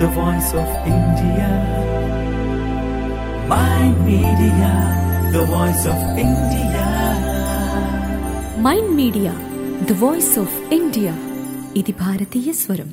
the voice of India. My media, the voice of India. Mind Media the voice of India ఇది భారతీయ స్వరం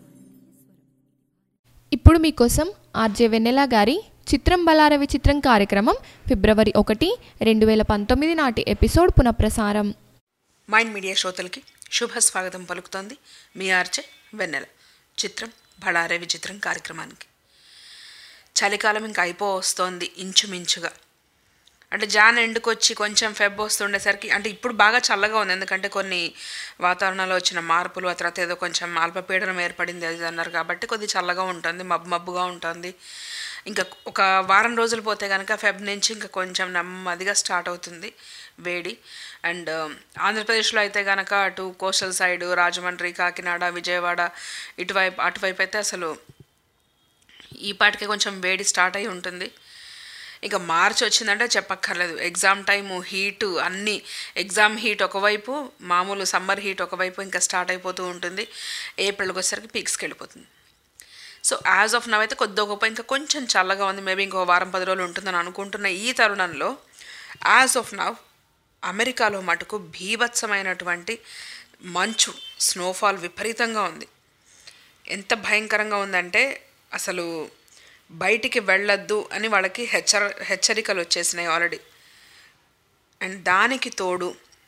ఇప్పుడు మీకోసం RJ వెన్నెల గారి చిత్రం బలార విచిత్రం కార్యక్రమం ఫిబ్రవరి ఒకటి రెండు వేల పంతొమ్మిది నాటి ఎపిసోడ్ పునఃప్రసారం మైండ్ మీడియా శ్రోతలకి శుభ స్వాగతం పలుకుతోంది మీ ఆర్చే వెన్నెల చిత్రం బళారే విచిత్రం కార్యక్రమానికి చలికాలం ఇంకా అయిపో వస్తోంది ఇంచుమించుగా అంటే జాన్ ఎండుకు వచ్చి కొంచెం ఫెబ్ వస్తుండేసరికి అంటే ఇప్పుడు బాగా చల్లగా ఉంది ఎందుకంటే కొన్ని వాతావరణంలో వచ్చిన మార్పులు ఆ తర్వాత ఏదో కొంచెం అల్పపీడనం ఏర్పడింది అది అన్నారు కాబట్టి కొద్ది చల్లగా ఉంటుంది మబ్బు మబ్బుగా ఉంటుంది ఇంకా ఒక వారం రోజులు పోతే కనుక ఫెబ్ నుంచి ఇంకా కొంచెం నెమ్మదిగా స్టార్ట్ అవుతుంది వేడి అండ్ ఆంధ్రప్రదేశ్లో అయితే కనుక అటు కోస్టల్ సైడ్ రాజమండ్రి కాకినాడ విజయవాడ ఇటువైపు అటువైపు అయితే అసలు ఈ పాటికే కొంచెం వేడి స్టార్ట్ అయి ఉంటుంది ఇక మార్చ్ వచ్చిందంటే చెప్పక్కర్లేదు ఎగ్జామ్ టైము హీటు అన్నీ ఎగ్జామ్ హీట్ ఒకవైపు మామూలు సమ్మర్ హీట్ ఒకవైపు ఇంకా స్టార్ట్ అయిపోతూ ఉంటుంది ఏప్రిల్కి వచ్చేసరికి పీక్స్కి వెళ్ళిపోతుంది సో యాజ్ ఆఫ్ నవ్ అయితే కొద్ది గొప్ప ఇంకా కొంచెం చల్లగా ఉంది మేబీ ఇంకో వారం పది రోజులు ఉంటుందని అనుకుంటున్న ఈ తరుణంలో యాజ్ ఆఫ్ నవ్ అమెరికాలో మటుకు భీభత్సమైనటువంటి మంచు స్నోఫాల్ విపరీతంగా ఉంది ఎంత భయంకరంగా ఉందంటే అసలు బయటికి వెళ్ళొద్దు అని వాళ్ళకి హెచ్చర హెచ్చరికలు వచ్చేసినాయి ఆల్రెడీ అండ్ దానికి తోడు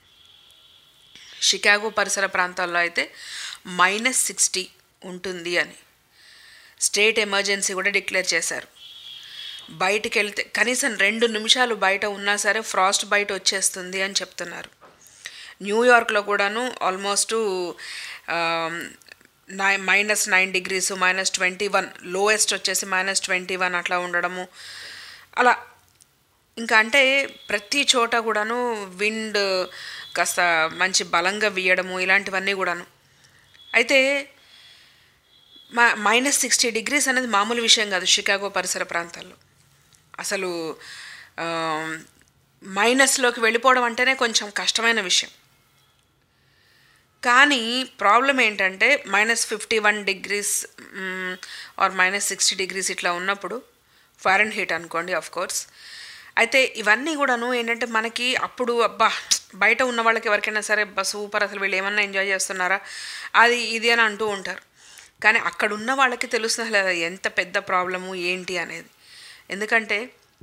షికాగో పరిసర ప్రాంతాల్లో అయితే మైనస్ సిక్స్టీ ఉంటుంది అని స్టేట్ ఎమర్జెన్సీ కూడా డిక్లేర్ చేశారు బయటికి వెళ్తే కనీసం రెండు నిమిషాలు బయట ఉన్నా సరే ఫ్రాస్ట్ బయట వచ్చేస్తుంది అని చెప్తున్నారు న్యూయార్క్లో కూడాను almost nine minus nine degrees minus twenty one lowest వచ్చేసి మైనస్ ట్వంటీ వన్ అట్లా ఉండడము అలా ఇంకా అంటే ప్రతి చోట కూడాను విండ్ కాస్త మంచి బలంగా వీయడము ఇలాంటివన్నీ కూడాను అయితే మా మైనస్ సిక్స్టీ డిగ్రీస్ అనేది మామూలు విషయం కాదు షికాగో పరిసర ప్రాంతాల్లో అసలు మైనస్లోకి వెళ్ళిపోవడం అంటేనే కొంచెం కష్టమైన విషయం కానీ ప్రాబ్లం ఏంటంటే minus fifty one degrees or minus sixty degrees ఇట్లా ఉన్నప్పుడు ఫారెన్ హీట్ అనుకోండి ఆఫ్ కోర్స్ అయితే ఇవన్నీ కూడాను ఏంటంటే మనకి అప్పుడు అబ్బా బయట ఉన్న వాళ్ళకి ఎవరికైనా సరే అబ్బా సూపర్ అసలు వీళ్ళు ఏమన్నా ఎంజాయ్ చేస్తున్నారా అది ఇది అని అంటూ ఉంటారు కానీ అక్కడ ఉన్న వాళ్ళకి తెలుస్తుంది లేదా ఎంత పెద్ద ప్రాబ్లము ఏంటి అనేది ఎందుకంటే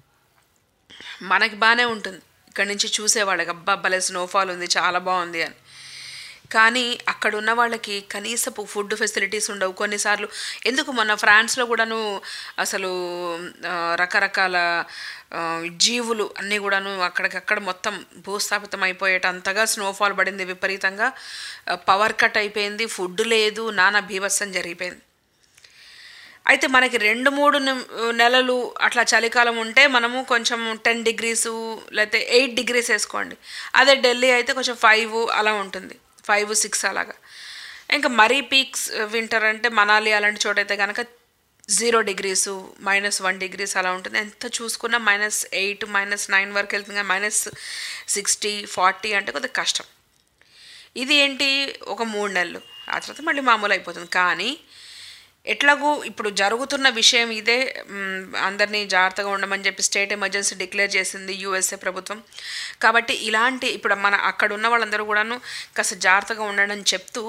మనకి బాగానే ఉంటుంది ఇక్కడ నుంచి చూసే వాళ్ళకి అబ్బా భలే స్నోఫాల్ ఉంది చాలా బాగుంది అని కానీ అక్కడ ఉన్న వాళ్ళకి కనీసపు ఫుడ్ ఫెసిలిటీస్ ఉండవు కొన్నిసార్లు ఎందుకు మొన్న ఫ్రాన్స్లో కూడాను అసలు రకరకాల జీవులు అన్నీ కూడాను అక్కడికక్కడ మొత్తం భూస్థాపితం అయిపోయేటంతగా స్నోఫాల్ పడింది విపరీతంగా పవర్ కట్ అయిపోయింది ఫుడ్ లేదు నానా బీభత్సం జరిగిపోయింది అయితే మనకి రెండు మూడు నెలలు అట్లా చలికాలం ఉంటే మనము కొంచెం టెన్ డిగ్రీసు లేకపోతే ఎయిట్ డిగ్రీస్ వేసుకోండి అదే ఢిల్లీ అయితే కొంచెం ఫైవ్ అలా ఉంటుంది ఫైవ్ సిక్స్ అలాగా ఇంకా మరీ పీక్స్ వింటర్ అంటే మనాలి అలాంటి చోట అయితే కనుక zero degrees minus one degrees అలా ఉంటుంది ఎంత చూసుకున్నా మైనస్ ఎయిట్ మైనస్ నైన్ వరకు వెళ్తుంది కానీ మైనస్ సిక్స్టీ ఫార్టీ అంటే కొద్దిగా కష్టం ఇది ఏంటి ఒక మూడు నెలలు ఆ తర్వాత మళ్ళీ మామూలు అయిపోతుంది కానీ ఎట్లాగూ ఇప్పుడు జరుగుతున్న విషయం ఇదే అందరినీ జాగ్రత్తగా ఉండమని చెప్పి స్టేట్ ఎమర్జెన్సీ డిక్లేర్ చేసింది యూఎస్ఏ ప్రభుత్వం కాబట్టి ఇలాంటి ఇప్పుడు మన అక్కడ ఉన్న వాళ్ళందరూ కూడాను కాస్త జాగ్రత్తగా ఉండడం చెప్తూ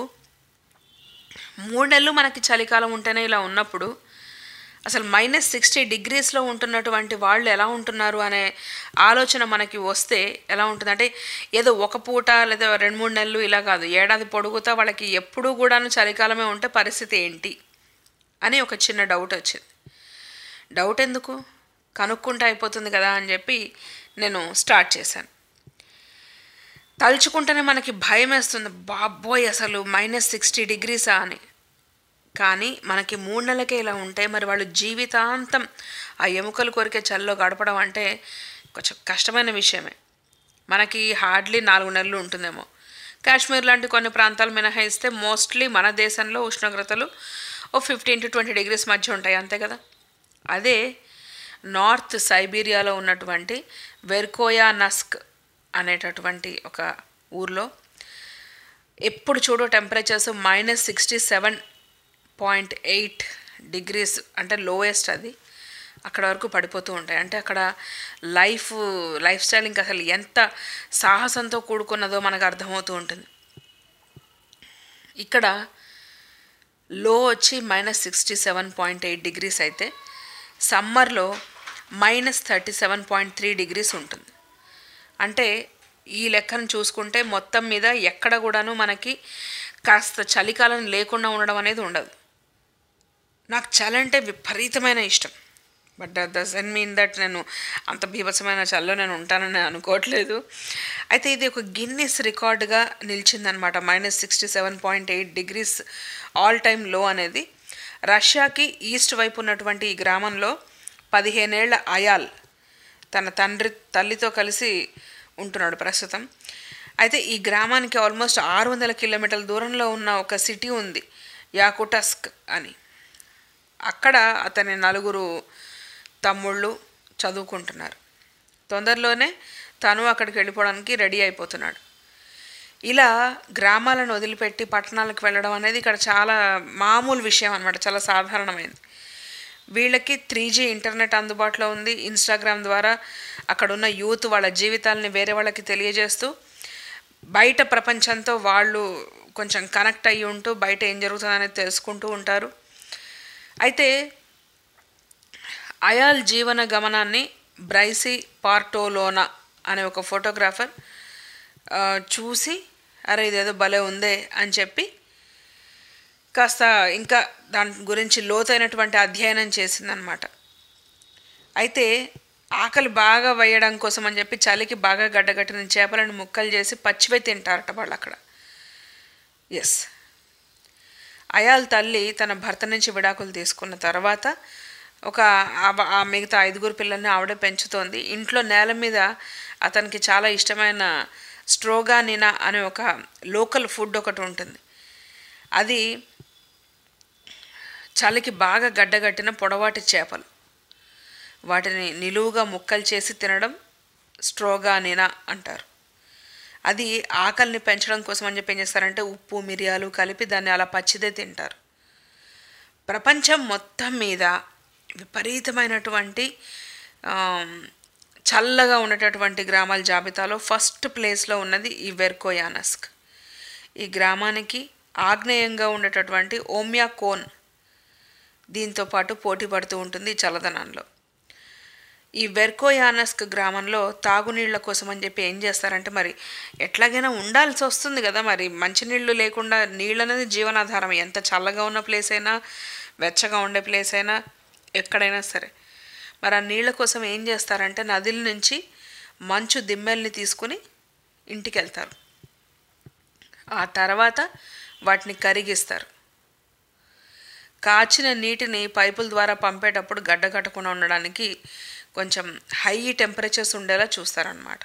మూడు నెలలు మనకి చలికాలం ఉంటేనే ఇలా ఉన్నప్పుడు అసలు మైనస్ సిక్స్టీ డిగ్రీస్లో ఉంటున్నటువంటి వాళ్ళు ఎలా ఉంటున్నారు అనే ఆలోచన మనకి వస్తే ఎలా ఉంటుంది అంటే ఏదో ఒక పూట లేదా రెండు మూడు నెలలు ఇలా కాదు ఏడాది పొడుగుతా వాళ్ళకి ఎప్పుడూ కూడాను చలికాలమే ఉంటే పరిస్థితి ఏంటి అని ఒక చిన్న డౌట్ వచ్చింది డౌట్ ఎందుకు కనుక్కుంటే అయిపోతుంది కదా అని చెప్పి నేను స్టార్ట్ చేశాను తలుచుకుంటేనే మనకి భయం వేస్తుంది బాబోయ్ అసలు మైనస్ సిక్స్టీ డిగ్రీసా అని కానీ మనకి మూడు నెలలకే ఇలా ఉంటే మరి వాళ్ళు జీవితాంతం ఆ ఎముకలు కొరికే చల్లో గడపడం అంటే కొంచెం కష్టమైన విషయమే మనకి హార్డ్లీ నాలుగు నెలలు ఉంటుందేమో కాశ్మీర్ లాంటి కొన్ని ప్రాంతాలు మినహాయిస్తే మోస్ట్లీ మన దేశంలో ఉష్ణోగ్రతలు ఓ ఫిఫ్టీన్ టు ట్వంటీ డిగ్రీస్ మధ్య ఉంటాయి అంతే కదా అదే నార్త్ సైబీరియాలో ఉన్నటువంటి వెర్కోయా నస్క్ అనేటటువంటి ఒక ఊర్లో ఎప్పుడు చూడు temperatures minus sixty seven point eight degrees అంటే లోయెస్ట్ అది అక్కడ వరకు పడిపోతూ ఉంటాయి అంటే అక్కడ లైఫ్ లైఫ్ స్టైల్ ఇంకా అసలు ఎంత సాహసంతో కూడుకున్నదో మనకు అర్థమవుతూ ఉంటుంది ఇక్కడ లో వచ్చి minus sixty seven point eight degrees అయితే సమ్మర్లో minus thirty seven point three degrees ఉంటుంది అంటే ఈ లెక్కను చూసుకుంటే మొత్తం మీద ఎక్కడ కూడాను మనకి కాస్త చలికాలం లేకుండా ఉండడం అనేది ఉండదు నాకు చలి అంటే విపరీతమైన ఇష్టం but that doesn't mean that నేను అంత బీభత్సమైన చల్లో నేను ఉంటానని అనుకోవట్లేదు అయితే ఇది ఒక గిన్నెస్ రికార్డుగా నిలిచిందనమాట minus sixty seven point eight degrees all time low అనేది రష్యాకి ఈస్ట్ వైపు ఉన్నటువంటి ఈ గ్రామంలో పదిహేనేళ్ల అయాల్ తన తండ్రి తల్లితో కలిసి ఉంటున్నాడు ప్రస్తుతం అయితే ఈ గ్రామానికి ఆల్మోస్ట్ ఆరు వందల కిలోమీటర్ల దూరంలో ఉన్న ఒక సిటీ ఉంది యాకుటస్క్ అని అక్కడ అతని నలుగురు తమ్ముళ్ళు చదువుకుంటున్నారు తొందరలోనే తను అక్కడికి వెళ్ళిపోవడానికి రెడీ అయిపోతున్నాడు ఇలా గ్రామాలను వదిలిపెట్టి పట్టణాలకు వెళ్ళడం అనేది ఇక్కడ చాలా మామూలు విషయం అనమాట చాలా సాధారణమైంది వీళ్ళకి త్రీ జీ ఇంటర్నెట్ అందుబాటులో ఉంది ఇన్స్టాగ్రామ్ ద్వారా అక్కడ ఉన్న యూత్ వాళ్ళ జీవితాలని వేరే వాళ్ళకి తెలియజేస్తూ బయట ప్రపంచంతో వాళ్ళు కొంచెం కనెక్ట్ అయ్యి ఉంటూ బయట ఏం జరుగుతుందనేది తెలుసుకుంటూ ఉంటారు అయితే అయాల్ జీవన గమనాన్ని బ్రైసీ పార్టోలోనా అనే ఒక ఫోటోగ్రాఫర్ ఆ, చూసి అరే ఇదేదో భలే ఉందే అని చెప్పి కాస్త ఇంకా దాని గురించి లోతైనటువంటి అధ్యయనం చేసిందనమాట అయితే ఆకలి బాగా వేయడం కోసం అని చెప్పి చలికి బాగా గడ్డగట్టిన చేపలను ముక్కలు చేసి పచ్చివే తింటారట వాళ్ళు అక్కడ ఎస్ అయాల్ తల్లి తన భర్త నుంచి విడాకులు తీసుకున్న తర్వాత ఒక ఆ- ఆ మిగతా ఐదుగురు పిల్లల్ని ఆవిడే పెంచుతోంది ఇంట్లో నేల మీద అతనికి చాలా ఇష్టమైన స్ట్రోగానినా అనే ఒక లోకల్ ఫుడ్ ఒకటి ఉంటుంది అది చలికి బాగా గడ్డగట్టిన పొడవాటి చేపలు వాటిని నిలువుగా ముక్కలు చేసి తినడం స్ట్రోగానినా అంటారు అది ఆకలిని పెంచడం కోసం అని చెప్పి ఏం చేస్తారంటే ఉప్పు మిరియాలు కలిపి దాన్ని అలా పచ్చిదే తింటారు ప్రపంచం మొత్తం మీద విపరీతమైనటువంటి ఆమ్, చల్లగా ఉండేటటువంటి గ్రామాల జాబితాలో ఫస్ట్ ప్లేస్లో ఉన్నది ఈ వెర్కోయానస్క్ ఈ గ్రామానికి ఆగ్నేయంగా ఉండేటటువంటి ఓమియా కోన్ దీంతో పాటు పోటీ పడుతూ ఉంటుంది ఈ చల్లదనంలో ఈ వెర్కోయానస్క్ గ్రామంలో తాగునీళ్ళ కోసం అని చెప్పి ఏం చేస్తారంటే మరి ఎట్లాగైనా ఉండాల్సి వస్తుంది కదా మరి మంచినీళ్ళు లేకుండా నీళ్ళు అనేది జీవనాధారం ఎంత చల్లగా ఉన్న ప్లేస్ అయినా వెచ్చగా ఉండే ప్లేస్ అయినా ఎక్కడైనా సరే మరి ఆ నీళ్ళ కోసం ఏం చేస్తారంటే నదుల నుంచి మంచు దిమ్మెల్ని తీసుకుని ఇంటికి వెళ్తారు ఆ తర్వాత వాటిని కరిగిస్తారు కాచిన నీటిని పైపుల ద్వారా పంపేటప్పుడు గడ్డ కట్టకుండా ఉండడానికి కొంచెం హై టెంపరేచర్స్ ఉండేలా చూస్తారనమాట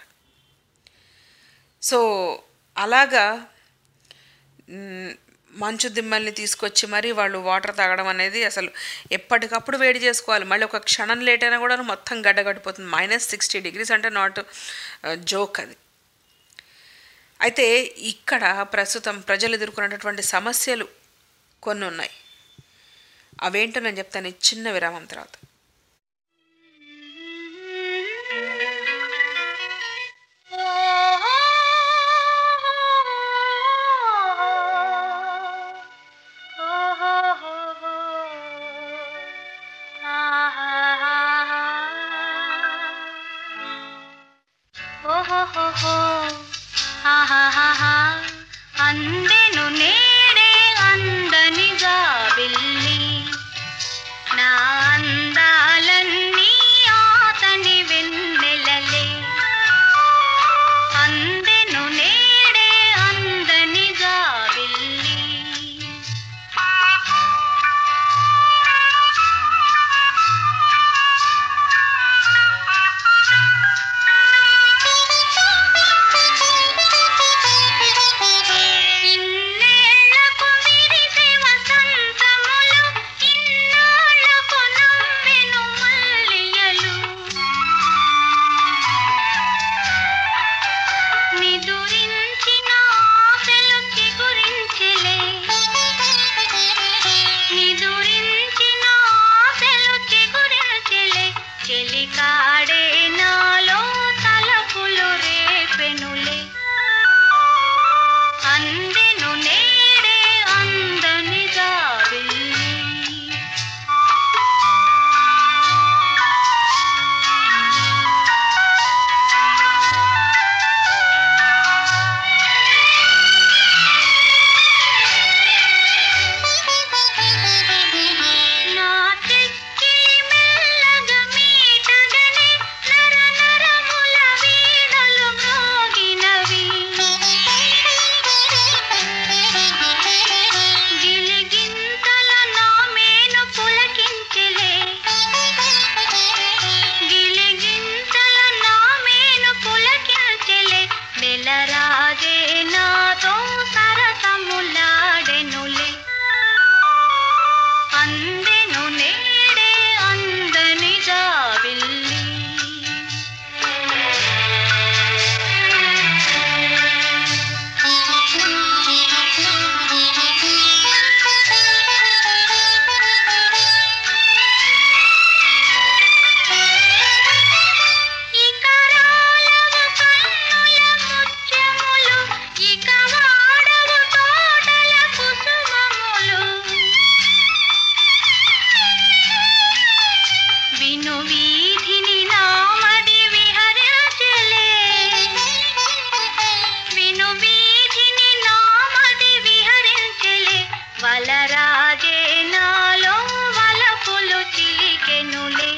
సో అలాగా మ్, మంచు దిమ్మల్ని తీసుకొచ్చి మరీ వాళ్ళు వాటర్ తాగడం అనేది అసలు ఎప్పటికప్పుడు వేడి చేసుకోవాలి మళ్ళీ ఒక క్షణం లేట్ అయినా కూడా మొత్తం గడ్డ కట్టిపోతుంది మైనస్ సిక్స్టీ డిగ్రీస్ అంటే నాట్ జోక్ అది అయితే ఇక్కడ ప్రస్తుతం ప్రజలు ఎదుర్కొనేటటువంటి సమస్యలు కొన్ని ఉన్నాయి అవేంటో నేను చెప్తాను ఈ చిన్న విరామం తర్వాత అందెను నేడే అందనిగా వెళ్ళి నా అందాలన్నీ ఆతని వెన్నెలలే అందెను నేడే అందనిగా వెళ్ళి ఇన్నాళ్ళ కాడే నాలో తలపులు రేపెనులే అందెను నేడే అందనిగా వెళ్ళి నా చెక్కి మెల్లగా మీటగనే నర నరముల వీణలు మ్రోగినవి గిలిగింతల నా మేను పులకించెలే గిలిగింతల నా మేను పులకించెలే నెలరాజే నాతో సరసములాడెనులే అందెను నేడే అందనిగా వెళ్ళి ఇక రాలవు కన్నుల ముత్యములు ఇక వాడవు తోటల కుసుమములు విను వీధిని నామది విహరించలే విను వీధిని నామది విహరించలే వలరాజే నాలో వలపులు చిలికెనులే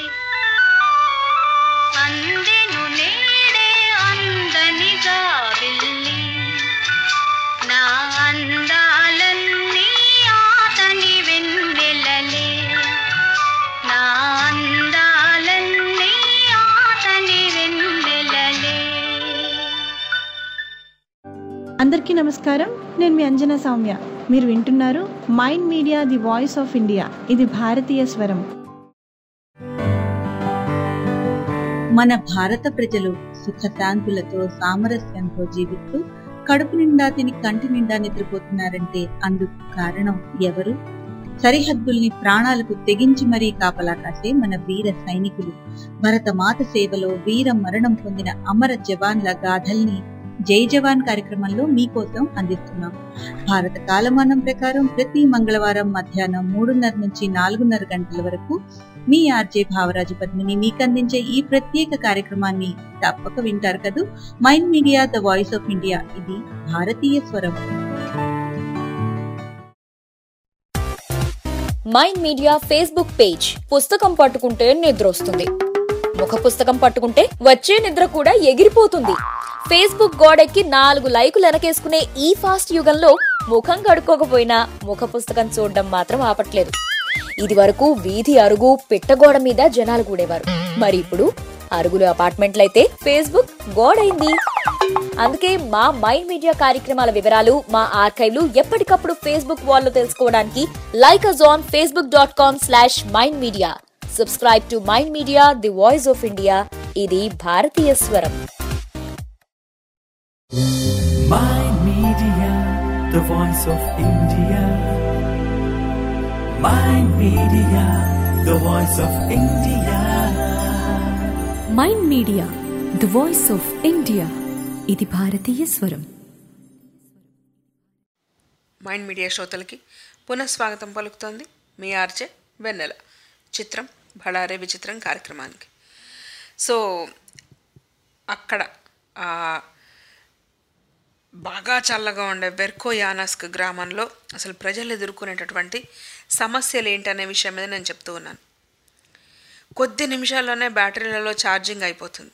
అందెను నేడే అందనిగా వెళ్ళి నా అందాలన్నీ ఆతని వెన్నెలలే నా అందాలన్నీ ఆతని వెన్నెలలే అందరికీ నమస్కారం నేను మీ అంజనా సౌమ్య మీరు వింటున్నారు Mind Media the voice of India ఇది భారతీయ స్వరం మన భారత ప్రజలు సుఖశాంతులతో సామరస్యంతో జీవిస్తూ కడుపు నిండా తిని కంటి నిండా నిద్రపోతున్నారంటే అందుకు కారణం ఎవరు సరిహద్దుల్ని ప్రాణాలకు తెగించి మరీ కాపలా కాసే మన వీర సైనికులు భరతమాత సేవలో వీర మరణం పొందిన అమర జవాన్ల గాథల్ని జై జవాన్ కార్యక్రమంలో మీకోసం అందిస్తున్నాం భారత కాలమానం ప్రకారం ప్రతి మంగళవారం మధ్యాహ్నం మూడున్నర నుంచి నాలుగున్నర గంటల వరకు మీ ఆర్జే భావరాజు పద్మిని మీకు అందించే ఈ ప్రత్యేక కార్యక్రమాన్ని తప్పక వింటారు కదూ Mind Media the voice of India ఇది భారతీయ స్వరం మైండ్ మీడియా ఫేస్బుక్ పేజ్ పుస్తకం పట్టుకుంటే నిద్ర వస్తుంది ముఖ పుస్తకం పట్టుకుంటే వచ్చే నిద్ర కూడా ఎగిరిపోతుంది ఫేస్బుక్ గోడెక్కి నాలుగు లైకులు వెనకేసుకునే ఈ ఫాస్ట్ యుగంలో ముఖం కడుక్కోకపోయినా ముఖ పుస్తకం చూడడం మాత్రం ఆపట్లేదు ఇది వరకు వీధి అరుగు పిట్టగోడ మీద జనాలు కూడేవారు మరి ఇప్పుడు అరుగులు అపార్ట్మెంట్లయితే ఫేస్బుక్ గోడైంది అందుకే మా మైండ్ మీడియా కార్యక్రమాల వివరాలు మా ఆర్కైవ్లు ఎప్పటికప్పుడు ఫేస్బుక్ వాల్లో తెలుసుకోవడానికి like us on Facebook dot com slash Mind Media subscribe to Mind Media the voice of India ఇది భారతీయ స్వరం Mind Media, the voice of India. Mind Media, the voice of India. Mind Media the voice of India ఇది భారతీయ స్వరం Mind media శ్రోతలకి పునఃస్వాగతం పలుకుతోంది మీ RJ వెన్నెల చిత్రం బళారే విచిత్రం కార్యక్రమానికి సో అక్కడ ఆ బాగా చల్లగా ఉండే వెర్కో యానస్క్ గ్రామంలో అసలు ప్రజలు ఎదుర్కొనేటటువంటి సమస్యలు ఏంటనే విషయం మీద నేను చెప్తూ ఉన్నాను కొద్ది నిమిషాల్లోనే బ్యాటరీలలో ఛార్జింగ్ అయిపోతుంది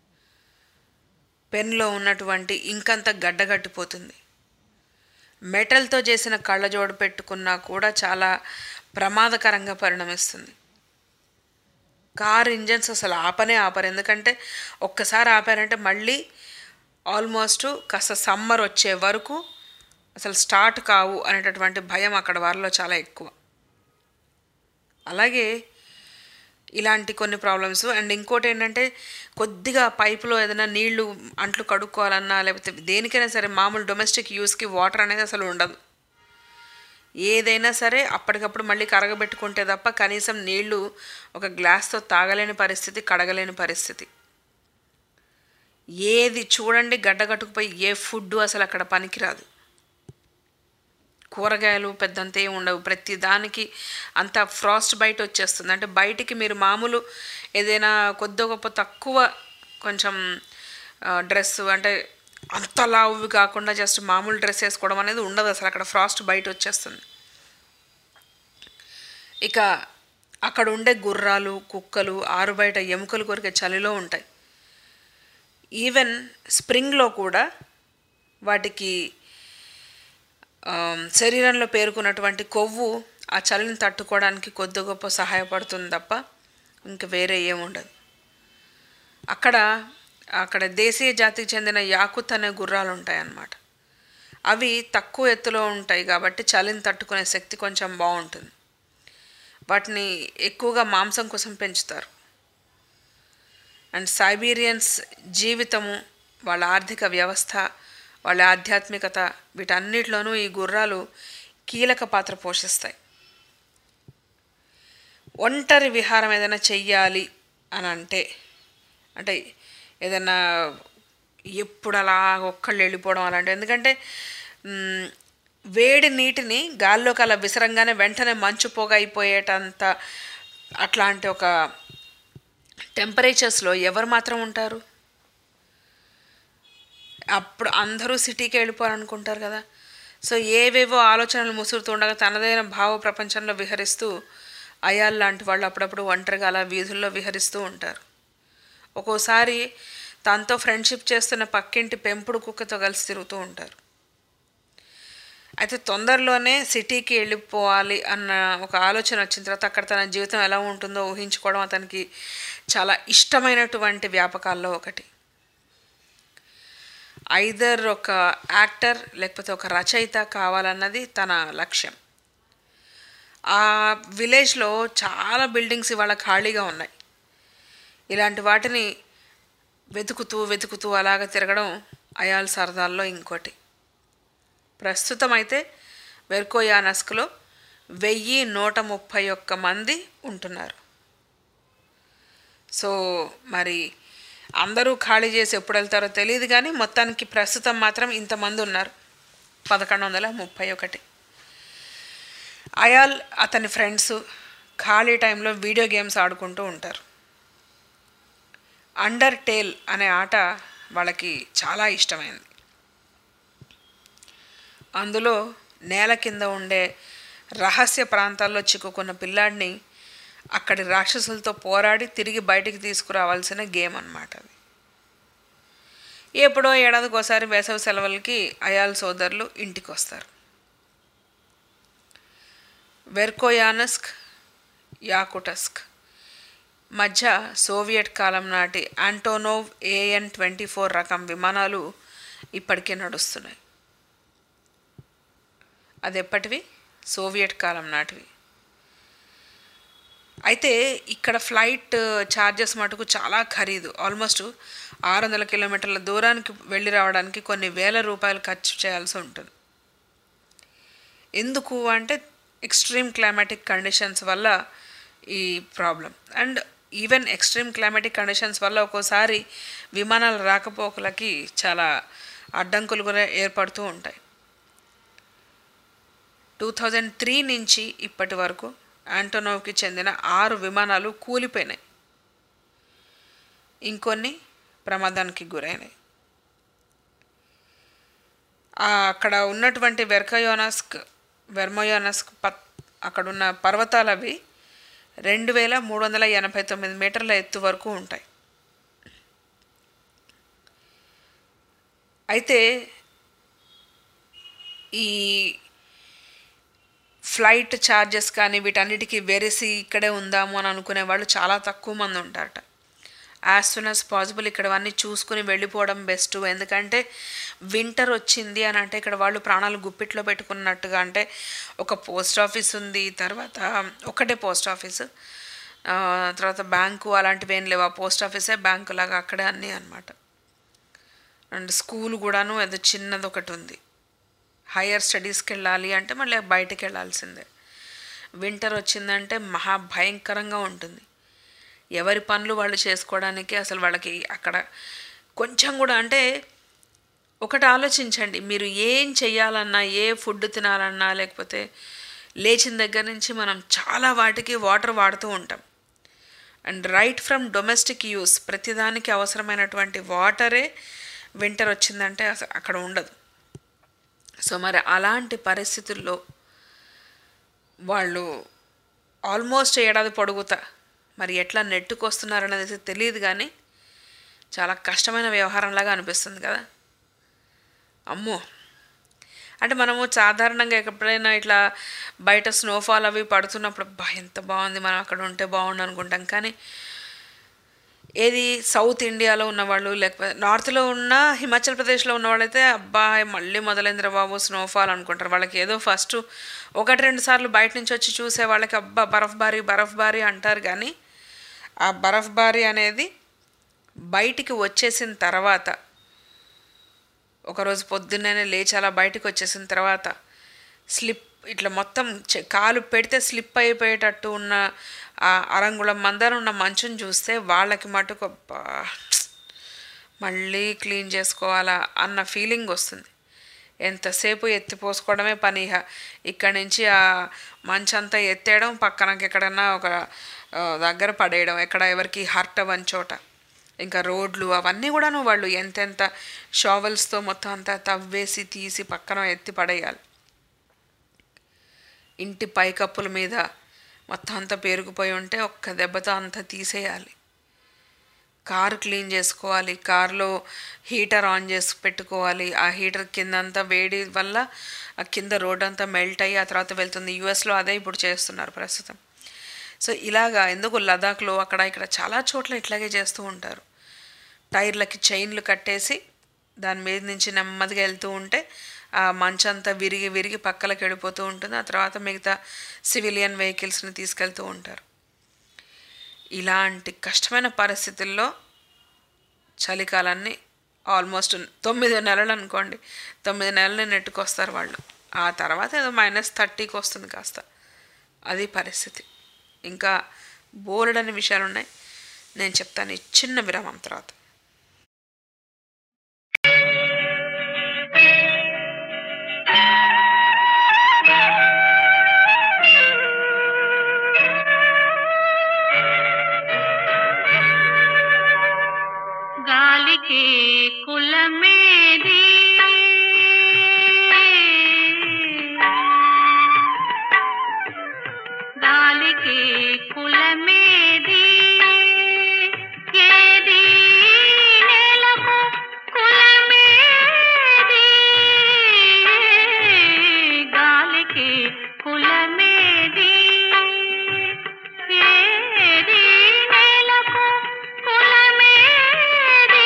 పెన్లో ఉన్నటువంటి ఇంకంత గడ్డగట్టిపోతుంది మెటల్తో చేసిన కళ్ళజోడు పెట్టుకున్నా కూడా చాలా ప్రమాదకరంగా పరిణమిస్తుంది కార్ ఇంజన్స్ అసలు ఆపనే ఆపరు ఎందుకంటే ఒక్కసారి ఆపారంటే మళ్ళీ ఆల్మోస్ట్ కాస్త సమ్మర్ వచ్చే వరకు అసలు స్టార్ట్ కావు అనేటటువంటి భయం అక్కడ వారిలో చాలా ఎక్కువ అలాగే ఇలాంటి కొన్ని ప్రాబ్లమ్స్ అండ్ ఇంకోటి ఏంటంటే కొద్దిగా పైపులో ఏదైనా నీళ్లు అంట్లు కడుక్కోవాలన్నా లేకపోతే దేనికైనా సరే మామూలు డొమెస్టిక్ యూస్కి వాటర్ అనేది అసలు ఉండదు ఏదైనా సరే అప్పటికప్పుడు మళ్ళీ కరగబెట్టుకుంటే తప్ప కనీసం నీళ్లు ఒక గ్లాస్తో తాగలేని పరిస్థితి కడగలేని పరిస్థితి ఏది చూడండి గడ్డగట్టుకుపోయి ఏ ఫుడ్ అసలు అక్కడ పనికిరాదు కూరగాయలు పెద్దంత ఏం ఉండవు ప్రతి దానికి అంత ఫ్రాస్ట్ బయట వచ్చేస్తుంది అంటే బయటికి మీరు మామూలు ఏదైనా కొద్ది గొప్ప తక్కువ కొంచెం డ్రెస్ అంటే అంత లావువి కాకుండా జస్ట్ మామూలు డ్రెస్ వేసుకోవడం అనేది ఉండదు అసలు అక్కడ ఫ్రాస్ట్ బయట వచ్చేస్తుంది ఇక అక్కడ ఉండే గుర్రాలు కుక్కలు ఆరు బయట ఎముకలు కొరికే చలిలో ఉంటాయి ఈవెన్ స్ప్రింగ్లో కూడా వాటికి ఆమ్, శరీరంలో పేరుకున్నటువంటి కొవ్వు ఆ చలిని తట్టుకోవడానికి కొద్ది గొప్ప సహాయపడుతుంది తప్ప ఇంక వేరే ఏముండదు అక్కడ అక్కడ దేశీయ జాతికి చెందిన యాకుత్ అనే గుర్రాలు ఉంటాయన్నమాట అవి తక్కువ ఎత్తులో ఉంటాయి కాబట్టి చలిని తట్టుకునే శక్తి కొంచెం బాగుంటుంది వాటిని ఎక్కువగా మాంసం కోసం పెంచుతారు అండ్ సైబీరియన్స్ జీవితము వాళ్ళ ఆర్థిక వ్యవస్థ వాళ్ళ ఆధ్యాత్మికత వీటన్నిటిలోనూ ఈ గుర్రాలు కీలక పాత్ర పోషిస్తాయి ఒంటరి విహారం ఏదైనా చెయ్యాలి అని అంటే అంటే ఏదైనా ఎప్పుడు అలా ఒక్కళ్ళు వెళ్ళిపోవడం అలాంటి ఎందుకంటే మ్, వేడి నీటిని గాల్లోకి అలా విసరంగానే వెంటనే మంచు పొగ అయిపోయేటంత అట్లాంటి ఒక టెంపరేచర్స్లో ఎవరు మాత్రం ఉంటారు అప్పుడు అందరూ సిటీకి వెళ్ళిపోవాలనుకుంటారు కదా సో ఏవేవో ఆలోచనలు ముసురుతూ ఉండగా తనదైన భావ ప్రపంచంలో విహరిస్తూ అయాల్ లాంటి వాళ్ళు అప్పుడప్పుడు ఒంటరిగా అలా వీధుల్లో విహరిస్తూ ఉంటారు ఒక్కోసారి తనతో ఫ్రెండ్షిప్ చేస్తున్న పక్కింటి పెంపుడు కుక్కతో కలిసి తిరుగుతూ ఉంటారు అయితే తొందరలోనే సిటీకి వెళ్ళిపోవాలి అన్న ఒక ఆలోచన వచ్చిన తర్వాత అక్కడ తన జీవితం ఎలా ఉంటుందో ఊహించుకోవడం అతనికి చాలా ఇష్టమైనటువంటి వ్యాపకాల్లో ఒకటి ఐదర్ ఒక యాక్టర్ లేకపోతే ఒక రచయిత కావాలన్నది తన లక్ష్యం ఆ విలేజ్లో చాలా బిల్డింగ్స్ ఇవాళ ఖాళీగా ఉన్నాయి ఇలాంటి వాటిని వెతుకుతూ వెతుకుతూ అలాగ తిరగడం అయాల్ సరదాల్లో ఇంకోటి ప్రస్తుతం అయితే వెర్కోయానస్క్లో వెయ్యి నూట ముప్పై ఒక్క మంది ఉంటున్నారు సో మరి అందరూ ఖాళీ చేసి ఎప్పుడు వెళ్తారో తెలియదు కానీ మొత్తానికి ప్రస్తుతం మాత్రం ఇంతమంది ఉన్నారు పదకొండు వందల ముప్పై ఒకటి అయాల్ అతని ఫ్రెండ్స్ ఖాళీ టైంలో వీడియో గేమ్స్ ఆడుకుంటూ ఉంటారు అండర్ టేల్ అనే ఆట వాళ్ళకి చాలా ఇష్టమైంది అందులో నేల కింద ఉండే రహస్య ప్రాంతాల్లో చిక్కుకున్న పిల్లాడిని అక్కడి రాక్షసులతో పోరాడి తిరిగి బయటికి తీసుకురావాల్సిన గేమ్ అన్నమాట అది ఎప్పుడో ఏడాదికి ఒకసారి వేసవి సెలవులకి అయాల్ సోదరులు ఇంటికి వస్తారు వెర్కోయానస్క్ యాకుటస్క్ మధ్య సోవియట్ కాలం నాటి ఆంటోనోవ్ ఏఎన్ ట్వంటీ ఫోర్ రకం విమానాలు ఇప్పటికే నడుస్తున్నాయి అది ఎప్పటివి సోవియట్ కాలం నాటివి అయితే ఇక్కడ ఫ్లైట్ ఛార్జెస్ మటుకు చాలా ఖరీదు ఆల్మోస్ట్ ఆరు వందల కిలోమీటర్ల దూరానికి వెళ్ళి రావడానికి కొన్ని వేల రూపాయలు ఖర్చు చేయాల్సి ఉంటుంది ఎందుకు అంటే ఎక్స్ట్రీమ్ క్లైమాటిక్ కండిషన్స్ వల్ల ఈ problem and even extreme climatic conditions వల్ల ఒక్కోసారి విమానాల రాకపోకలకి చాలా అడ్డంకులు కూడా ఏర్పడుతూ ఉంటాయి టూ థౌజండ్ త్రీ నుంచి ఇప్పటి వరకు ఆంటోనోవ్కి చెందిన ఆరు విమానాలు కూలిపోయినాయి ఇంకొన్ని ప్రమాదానికి గురైనాయి ఆ అక్కడ ఉన్నటువంటి వెర్కయోనస్క్ వెర్మయోనస్క్ పత్ అక్కడున్న పర్వతాలు అవి రెండు వేల మూడు వందల ఎనభై తొమ్మిది మీటర్ల ఎత్తు వరకు ఉంటాయి అయితే ఈ ఫ్లైట్ ఛార్జెస్ కానీ వీటన్నిటికీ వెరిసి ఇక్కడే ఉందాము అని అనుకునే వాళ్ళు చాలా తక్కువ మంది ఉంటారట యాజ్ సూన్ యాజ్ పాసిబుల్ ఇక్కడ అన్నీ చూసుకుని వెళ్ళిపోవడం బెస్ట్ ఎందుకంటే వింటర్ వచ్చింది అని అంటే ఇక్కడ వాళ్ళు ప్రాణాలు గుప్పిట్లో పెట్టుకున్నట్టుగా అంటే ఒక పోస్ట్ ఆఫీస్ ఉంది తర్వాత ఒకటే పోస్ట్ ఆఫీస్ ఆ, తర్వాత బ్యాంకు అలాంటివి ఏం లేవు ఆ పోస్ట్ ఆఫీసే బ్యాంకు లాగా అక్కడే అన్నీ అనమాట అండ్ స్కూల్ కూడాను ఏదో చిన్నది ఒకటి ఉంది హయ్యర్ స్టడీస్కి వెళ్ళాలి అంటే మళ్ళీ బయటికి వెళ్ళాల్సిందే వింటర్ వచ్చిందంటే మహా భయంకరంగా ఉంటుంది ఎవరి పనులు వాళ్ళు చేసుకోవడానికి అసలు వాళ్ళకి అక్కడ కొంచెం కూడా అంటే ఒకటి ఆలోచించండి మీరు ఏం చెయ్యాలన్నా ఏ ఫుడ్ తినాలన్నా లేకపోతే లేచిన దగ్గర నుంచి మనం చాలా వాటికి వాటర్ వాడుతూ ఉంటాం and right from domestic use ప్రతిదానికి అవసరమైనటువంటి వాటరే వింటర్ వచ్చిందంటే అసలు అక్కడ ఉండదు సో మరి అలాంటి పరిస్థితుల్లో వాళ్ళు ఆల్మోస్ట్ ఏడాది పొడుగుతా మరి ఎట్లా నెట్టుకొస్తున్నారనేది తెలియదు కానీ చాలా కష్టమైన వ్యవహారంలాగా అనిపిస్తుంది కదా అమ్మో అంటే మనము సాధారణంగా ఎప్పుడైనా ఇట్లా బయట స్నోఫాల్ అవి పడుతున్నప్పుడు అబ్బా ఎంత బాగుంది మనం అక్కడ ఉంటే బాగుండు అనుకుంటాం కానీ ఏది సౌత్ ఇండియాలో ఉన్నవాళ్ళు లేకపోతే నార్త్లో ఉన్న హిమాచల్ ప్రదేశ్లో ఉన్న వాళ్ళైతే అబ్బా మళ్ళీ మొదలైందిరా బాబు స్నోఫాల్ అనుకుంటారు వాళ్ళకి ఏదో ఫస్ట్ ఒకటి రెండు సార్లు బయట నుంచి వచ్చి చూసే వాళ్ళకి అబ్బా బరఫ్ బారీ బరఫ్ బారీ అంటారు కానీ ఆ బరఫ్ బారీ అనేది బయటికి వచ్చేసిన తర్వాత ఒకరోజు పొద్దున్నే లేచి అలా బయటకు వచ్చేసిన తర్వాత స్లిప్ ఇట్లా మొత్తం చె- కాలు పెడితే స్లిప్ అయిపోయేటట్టు ఉన్న ఆ అరంగుళం మందరం ఉన్న మంచుని చూస్తే వాళ్ళకి మటుకు అబ్బా, మళ్ళీ క్లీన్ చేసుకోవాలా అన్న ఫీలింగ్ వస్తుంది ఎంతసేపు ఎత్తిపోసుకోవడమే పని ఇహ ఇక్కడి నుంచి ఆ మంచంతా ఎత్తేయడం పక్కనకి ఎక్కడన్నా ఒక ఆ, దగ్గర పడేయడం ఎక్కడ ఎవరికి హర్ట్ అవ్వని చోట ఇంకా రోడ్లు అవన్నీ కూడాను వాళ్ళు ఎంతెంత షావెల్స్తో మొత్తం అంతా తవ్వేసి తీసి పక్కన ఎత్తి పడేయాలి ఇంటి పైకప్పుల మీద మొత్తం అంతా పేరుకుపోయి ఉంటే ఒక్క దెబ్బతో అంతా తీసేయాలి కారు క్లీన్ చేసుకోవాలి కారులో హీటర్ ఆన్ చేసి పెట్టుకోవాలి ఆ హీటర్ కింద అంతా వేడి వల్ల ఆ కింద రోడ్ అంతా మెల్ట్ అయ్యి ఆ తర్వాత వెళ్తుంది యూఎస్లో అదే ఇప్పుడు చేస్తున్నారు ప్రస్తుతం సో ఇలాగా ఎందుకు లదాఖ్లో అక్కడ ఇక్కడ చాలా చోట్ల ఇట్లాగే చేస్తూ ఉంటారు టైర్లకి చైన్లు కట్టేసి దాని మీద నుంచి నెమ్మదిగా వెళ్తూ ఉంటే ఆ మంచంతా విరిగి విరిగి పక్కలకు వెళ్ళిపోతూ ఉంటుంది ఆ తర్వాత మిగతా సివిలియన్ వెహికల్స్ని తీసుకెళ్తూ ఉంటారు ఇలాంటి కష్టమైన పరిస్థితుల్లో చలికాలాన్ని ఆల్మోస్ట్ తొమ్మిది నెలలు అనుకోండి తొమ్మిది నెలలు నెట్టుకొస్తారు వాళ్ళు ఆ తర్వాత ఏదో మైనస్ థర్టీకి వస్తుంది కాస్త అది పరిస్థితి ఇంకా బోలెడని విషయాలు ఉన్నాయి నేను చెప్తాను ఈ చిన్న విరామం తర్వాత గాలికి కులమేది గాలికి కులమేది ఏది నేలకు కులమేది గాలికి కులమేది ఏది నేలకు కులమేది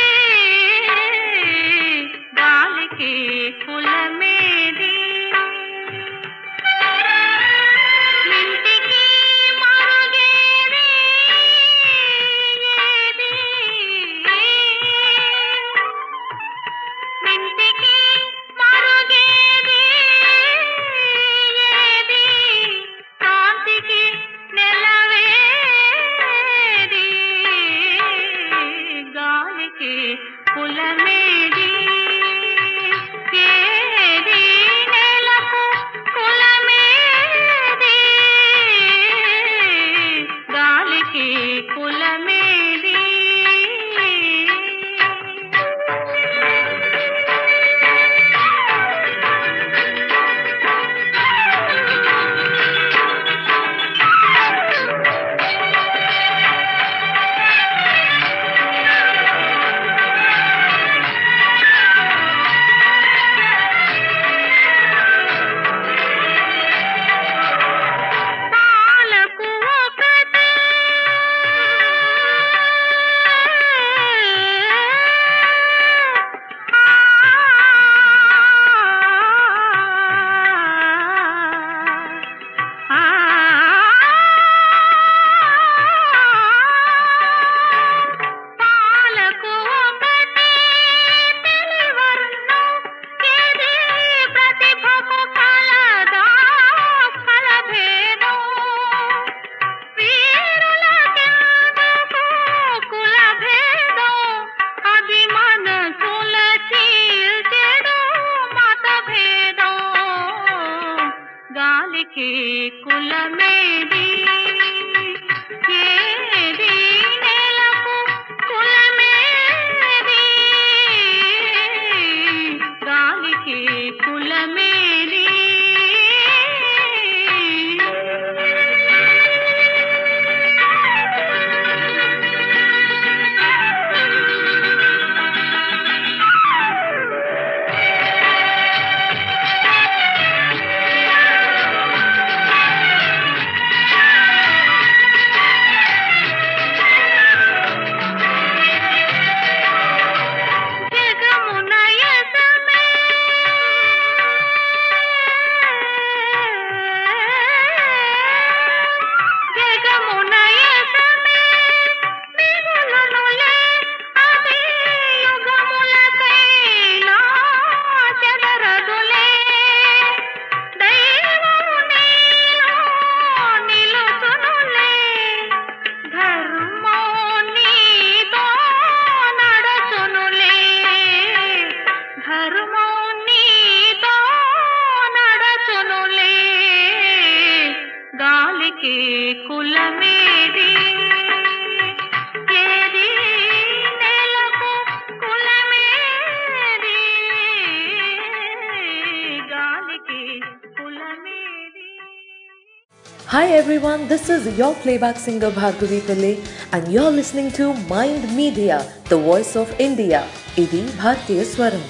గాలికి కులమేది ఇంటికి మరుగేది ఏది ఇంటికి మరుగేది ఏది కాంతికి నెలవేది గాలికి కులమేది ఏది నెలకు కులమేది గాలికి కులమేది పాలకు ఒకటే గాలికి కులమేది ఏది నేలకు కులమేది గాలికి కులమేది Hi everyone, this is your playback singer Bhargavi Pillai and you're listening to Mind Media, the voice of India. Idi Bhartiya Swaram.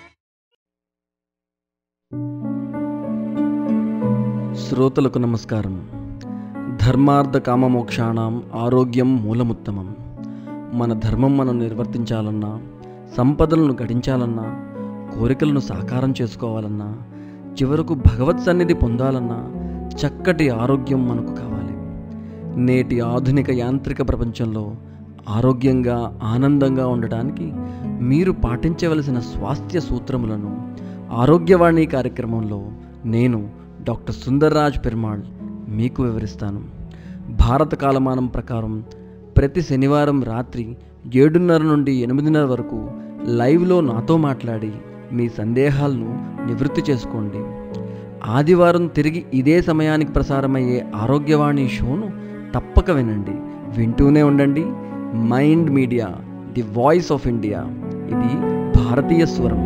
శ్రోతలకు నమస్కారం ధర్మార్థ కామమోక్షాణం ఆరోగ్యం మూలముత్తమం మన ధర్మం మనం నిర్వర్తించాలన్నా సంపదలను గడించాలన్నా కోరికలను సాకారం చేసుకోవాలన్నా చివరకు భగవత్ సన్నిధి పొందాలన్నా చక్కటి ఆరోగ్యం మనకు కావాలి నేటి ఆధునిక యాంత్రిక ప్రపంచంలో ఆరోగ్యంగా ఆనందంగా ఉండటానికి మీరు పాటించవలసిన స్వాస్థ్య సూత్రములను ఆరోగ్యవాణి కార్యక్రమంలో నేను డాక్టర్ సుందర్రాజ్ పెరుమాళ్ మీకు వివరిస్తాను భారత కాలమానం ప్రకారం ప్రతి శనివారం రాత్రి ఏడున్నర నుండి ఎనిమిదిన్నర వరకు లైవ్లో నాతో మాట్లాడి మీ సందేహాలను నివృత్తి చేసుకోండి ఆదివారం తిరిగి ఇదే సమయానికి ప్రసారమయ్యే ఆరోగ్యవాణి షోను తప్పక వినండి వింటూనే ఉండండి Mind Media the voice of India ఇది భారతీయ స్వరం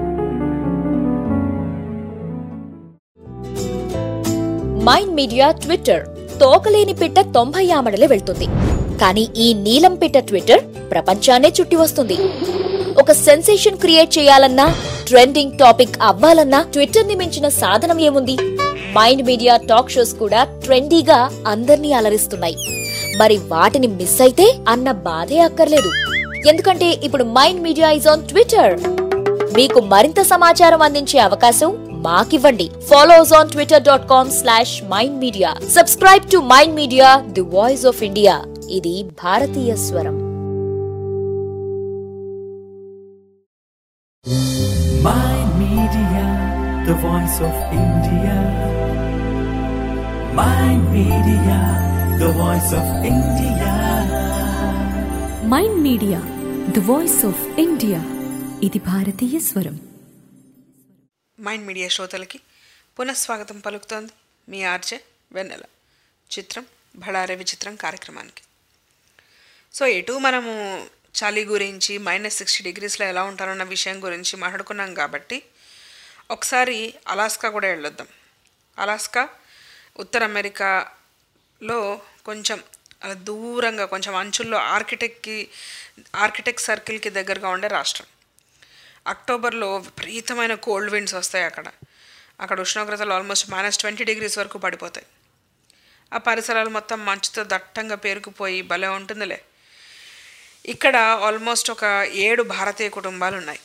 మైండ్ మీడియా ట్విట్టర్ తోకలేని పిట్ట తొంభై ఆమడలే వెళ్తుంది కానీ ఈ నీలం పిట్ట ట్విట్టర్ ప్రపంచాన్నే చుట్టి వస్తుంది ఒక సెన్సేషన్ క్రియేట్ చేయాలన్నా ట్రెండింగ్ టాపిక్ అవ్వాలన్నా ట్విట్టర్ ని మించిన సాధనం ఏముంది మైండ్ మీడియా టాక్ షోస్ కూడా ట్రెండీగా అందర్నీ అలరిస్తున్నాయి మరి వాటిని మిస్ అయితే అన్న బాధే అక్కర్లేదు ఎందుకంటే ఇప్పుడు Mind Media is on Twitter మీకు మరింత సమాచారం అందించే అవకాశం మాకివ్వండి follows on Twitter dot com slash Mind Media subscribe to Mind Media the voice of India ఇది భారతీయ స్వరం Mind Media, the voice of India. Mind Media, the voice of India. Mind Media the voice of India ఇది భారతీయ స్వరం Mind media శ్రోతలకి పునఃస్వాగతం పలుకుతోంది మీ RJ వెన్నెల చిత్రం బళారే విచిత్రం కార్యక్రమానికి సో ఎటు మనము చలి గురించి మైనస్ సిక్స్టీ డిగ్రీస్లో ఎలా ఉంటారన్న విషయం గురించి మాట్లాడుకున్నాం కాబట్టి ఒకసారి అలాస్కా కూడా వెళ్ళొద్దాం అలాస్కా ఉత్తర అమెరికాలో కొంచెం అలా దూరంగా కొంచెం అంచుల్లో ఆర్కిటెక్ట్కి ఆర్కిటెక్ట్ సర్కిల్కి దగ్గరగా ఉండే రాష్ట్రం అక్టోబర్లో విపరీతమైన కోల్డ్ విండ్స్ వస్తాయి అక్కడ అక్కడ ఉష్ణోగ్రతలు ఆల్మోస్ట్ మైనస్ ట్వంటీ డిగ్రీస్ వరకు పడిపోతాయి ఆ పరిసరాలు మొత్తం మంచుతో దట్టంగా పేరుకుపోయి భలే ఉంటుందిలే ఇక్కడ ఆల్మోస్ట్ ఒక ఏడు భారతీయ కుటుంబాలు ఉన్నాయి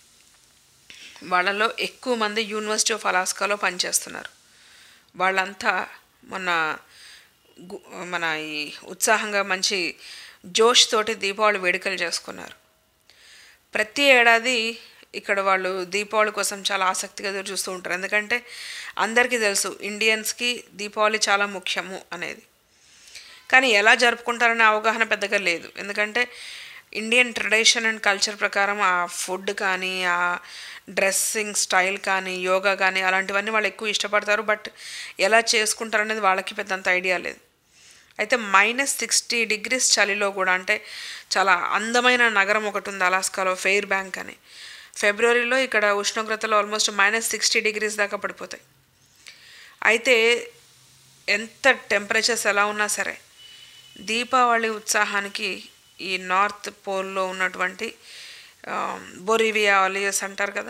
వాళ్ళలో ఎక్కువ మంది యూనివర్సిటీ ఆఫ్ అలాస్కాలో పనిచేస్తున్నారు వాళ్ళంతా మొన్న గు- మన ఈ ఉత్సాహంగా మంచి జోష్ తోటి దీపావళి వేడుకలు చేసుకున్నారు ప్రతి ఏడాది ఇక్కడ వాళ్ళు దీపావళి కోసం చాలా ఆసక్తిగా ఎదురు చూస్తూ ఉంటారు ఎందుకంటే అందరికీ తెలుసు ఇండియన్స్కి దీపావళి చాలా ముఖ్యము అనేది కానీ ఎలా జరుపుకుంటారనే అవగాహన పెద్దగా లేదు ఎందుకంటే ఇండియన్ ట్రెడిషన్ అండ్ కల్చర్ ప్రకారం ఆ ఫుడ్ కానీ ఆ డ్రెస్సింగ్ స్టైల్ కానీ యోగా కానీ అలాంటివన్నీ వాళ్ళు ఎక్కువ ఇష్టపడతారు బట్ ఎలా చేసుకుంటారు అనేది వాళ్ళకి పెద్దంత ఐడియా లేదు అయితే మైనస్ సిక్స్టీ డిగ్రీస్ చలిలో కూడా అంటే చాలా అందమైన నగరం ఒకటి ఉంది అలాస్కాలో ఫెయిర్ బ్యాంక్ అని ఫిబ్రవరిలో ఇక్కడ ఉష్ణోగ్రతలు ఆల్మోస్ట్ మైనస్ సిక్స్టీ డిగ్రీస్ దాకా పడిపోతాయి అయితే ఎంత టెంపరేచర్స్ ఎలా ఉన్నా సరే దీపావళి ఉత్సాహానికి ఈ నార్త్ పోల్లో ఉన్నటువంటి ఆ, బొరివియా ఆలియస్ అంటారు కదా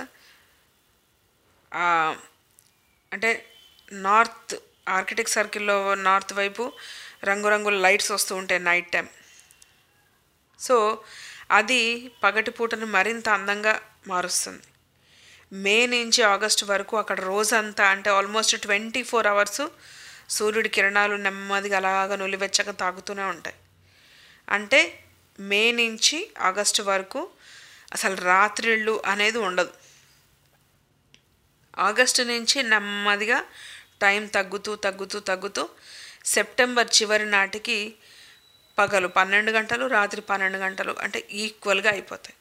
ఆ, అంటే నార్త్ ఆర్కిటెక్ట్ సర్కిల్లో నార్త్ వైపు రంగురంగుల లైట్స్ వస్తూ ఉంటాయి నైట్ టైం సో అది పగటిపూటను మరింత అందంగా మారుస్తుంది మే నుంచి ఆగస్టు వరకు అక్కడ రోజంతా అంటే ఆల్మోస్ట్ ట్వంటీ ఫోర్ అవర్స్ సూర్యుడి కిరణాలు నెమ్మదిగా అలాగా నులివెచ్చగా తాగుతూనే ఉంటాయి అంటే మే నుంచి ఆగస్టు వరకు అసలు రాత్రిళ్ళు అనేది ఉండదు ఆగస్టు నుంచి నెమ్మదిగా టైం తగ్గుతూ తగ్గుతూ తగ్గుతూ సెప్టెంబర్ చివరి నాటికి పగలు పన్నెండు గంటలు రాత్రి పన్నెండు గంటలు అంటే ఈక్వల్గా అయిపోతాయి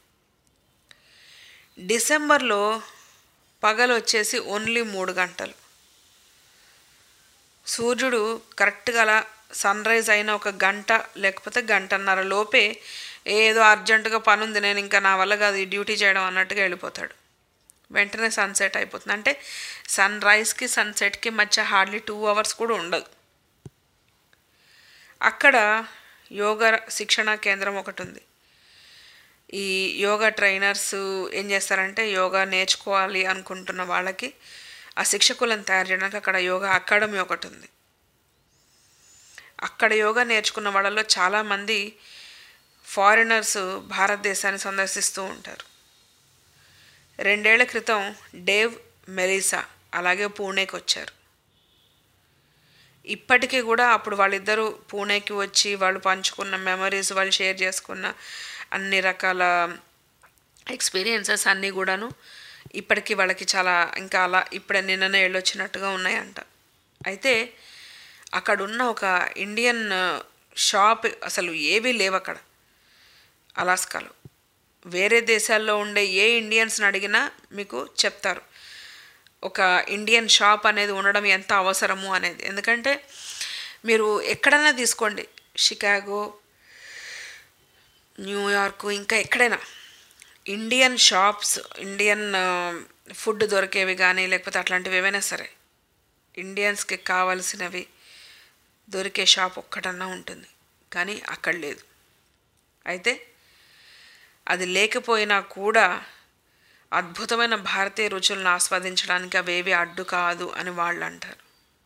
డిసెంబర్లో పగలు వచ్చేసి ఓన్లీ మూడు గంటలు సూర్యుడు కరెక్ట్గా అలా సన్ రైజ్ అయిన ఒక గంట లేకపోతే గంటన్నర లోపే ఏదో అర్జెంటుగా పని ఉంది నేను ఇంకా నా వల్ల కాదు ఈ డ్యూటీ చేయడం అన్నట్టుగా వెళ్ళిపోతాడు వెంటనే సన్సెట్ అయిపోతుంది అంటే సన్ రైజ్కి సన్సెట్కి మధ్య హార్డ్లీ టూ అవర్స్ కూడా ఉండదు అక్కడ యోగా శిక్షణ కేంద్రం ఒకటి ఉంది ఈ యోగా ట్రైనర్స్ ఏం చేస్తారంటే యోగా నేర్చుకోవాలి అనుకుంటున్న వాళ్ళకి ఆ శిక్షకులను తయారు చేయడానికి అక్కడ యోగా అకాడమీ ఒకటి ఉంది అక్కడ యోగా నేర్చుకున్న వాళ్ళలో చాలామంది ఫారినర్స్ భారతదేశాన్ని సందర్శిస్తూ ఉంటారు రెండేళ్ల క్రితం డేవ్ మెలీసా అలాగే పూణేకి వచ్చారు ఇప్పటికీ కూడా అప్పుడు వాళ్ళిద్దరూ పూణేకి వచ్చి వాళ్ళు పంచుకున్న మెమరీస్ వాళ్ళు షేర్ చేసుకున్న అన్ని రకాల ఎక్స్పీరియన్సెస్ అన్నీ కూడాను ఇప్పటికీ వాళ్ళకి చాలా ఇంకా అలా ఇప్పుడే నిన్ననే వెళ్ళొచ్చినట్టుగా ఉన్నాయంట అయితే అక్కడ ఉన్న ఒక ఇండియన్ షాప్ అసలు ఏవీ లేవు అక్కడ అలాస్కాలో వేరే దేశాల్లో ఉండే ఏ ఇండియన్స్ని అడిగినా మీకు చెప్తారు ఒక ఇండియన్ షాప్ అనేది ఉండడం ఎంత అవసరము అనేది ఎందుకంటే మీరు ఎక్కడైనా తీసుకోండి షికాగో న్యూయార్క్ ఇంకా ఎక్కడైనా ఇండియన్ షాప్స్ ఇండియన్ ఫుడ్ దొరికేవి కానీ లేకపోతే అట్లాంటివి ఏవైనా సరే ఇండియన్స్కి కావాల్సినవి దొరికే షాప్ ఒక్కటన్నా ఉంటుంది కానీ అక్కడ లేదు అయితే అది లేకపోయినా కూడా అద్భుతమైన భారతీయ రుచులను ఆస్వాదించడానికి అవేవి అడ్డు కాదు అని వాళ్ళు అంటారు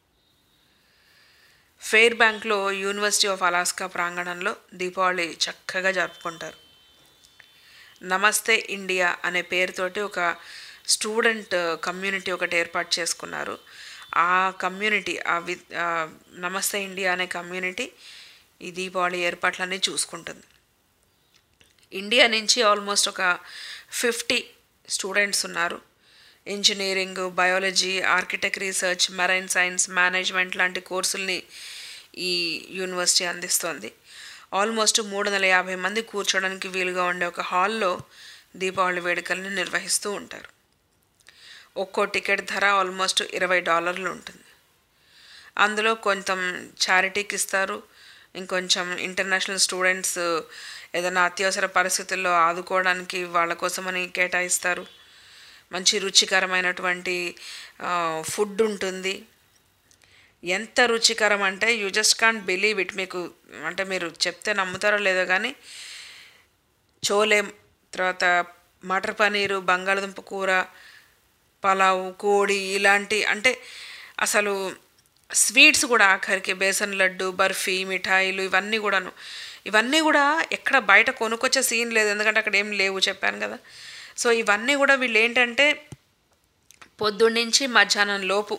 ఫెయిర్ బ్యాంక్లో యూనివర్సిటీ ఆఫ్ అలాస్కా ప్రాంగణంలో దీపావళి చక్కగా జరుపుకుంటారు నమస్తే ఇండియా అనే పేరుతోటి ఒక స్టూడెంట్ కమ్యూనిటీ ఒకటి ఏర్పాటు చేసుకున్నారు ఆ కమ్యూనిటీ ఆ వి ఆ నమస్తే ఇండియా అనే కమ్యూనిటీ ఈ దీపావళి ఏర్పాట్లన్నీ చూసుకుంటుంది ఇండియా నుంచి ఆల్మోస్ట్ ఒక ఫిఫ్టీ స్టూడెంట్స్ ఉన్నారు engineering biology architect research marine science management లాంటి కోర్సుల్ని ఈ యూనివర్సిటీ అందిస్తోంది ఆల్మోస్ట్ మూడు వందల యాభై మంది కూర్చోడానికి వీలుగా ఉండే ఒక హాల్లో దీపావళి వేడుకల్ని నిర్వహిస్తూ ఉంటారు ఒక్కో టికెట్ ధర ఆల్మోస్ట్ ఇరవై డాలర్లు ఉంటుంది అందులో కొంచెం చారిటీకి ఇస్తారు ఇంకొంచెం ఇంటర్నేషనల్ స్టూడెంట్స్ ఏదైనా అత్యవసర పరిస్థితుల్లో ఆదుకోవడానికి వాళ్ళ కోసమని కేటాయిస్తారు మంచి రుచికరమైనటువంటి ఫుడ్ ఉంటుంది ఎంత రుచికరం అంటే you just can't believe it మీకు అంటే మీరు చెప్తే నమ్ముతారో లేదో కానీ చోలే తర్వాత మటర్ పనీరు బంగాళదుంప కూర పలావు కోడి ఇలాంటి అంటే అసలు స్వీట్స్ కూడా ఆఖరికి బేసన్ లడ్డు బర్ఫీ మిఠాయిలు ఇవన్నీ కూడాను ఇవన్నీ కూడా ఎక్కడ బయట కొనుక్కొచ్చే సీన్ లేదు ఎందుకంటే అక్కడ ఏం లేవు చెప్పాను కదా సో ఇవన్నీ కూడా వీళ్ళు ఏంటంటే పొద్దున్నుంచి మధ్యాహ్నం లోపు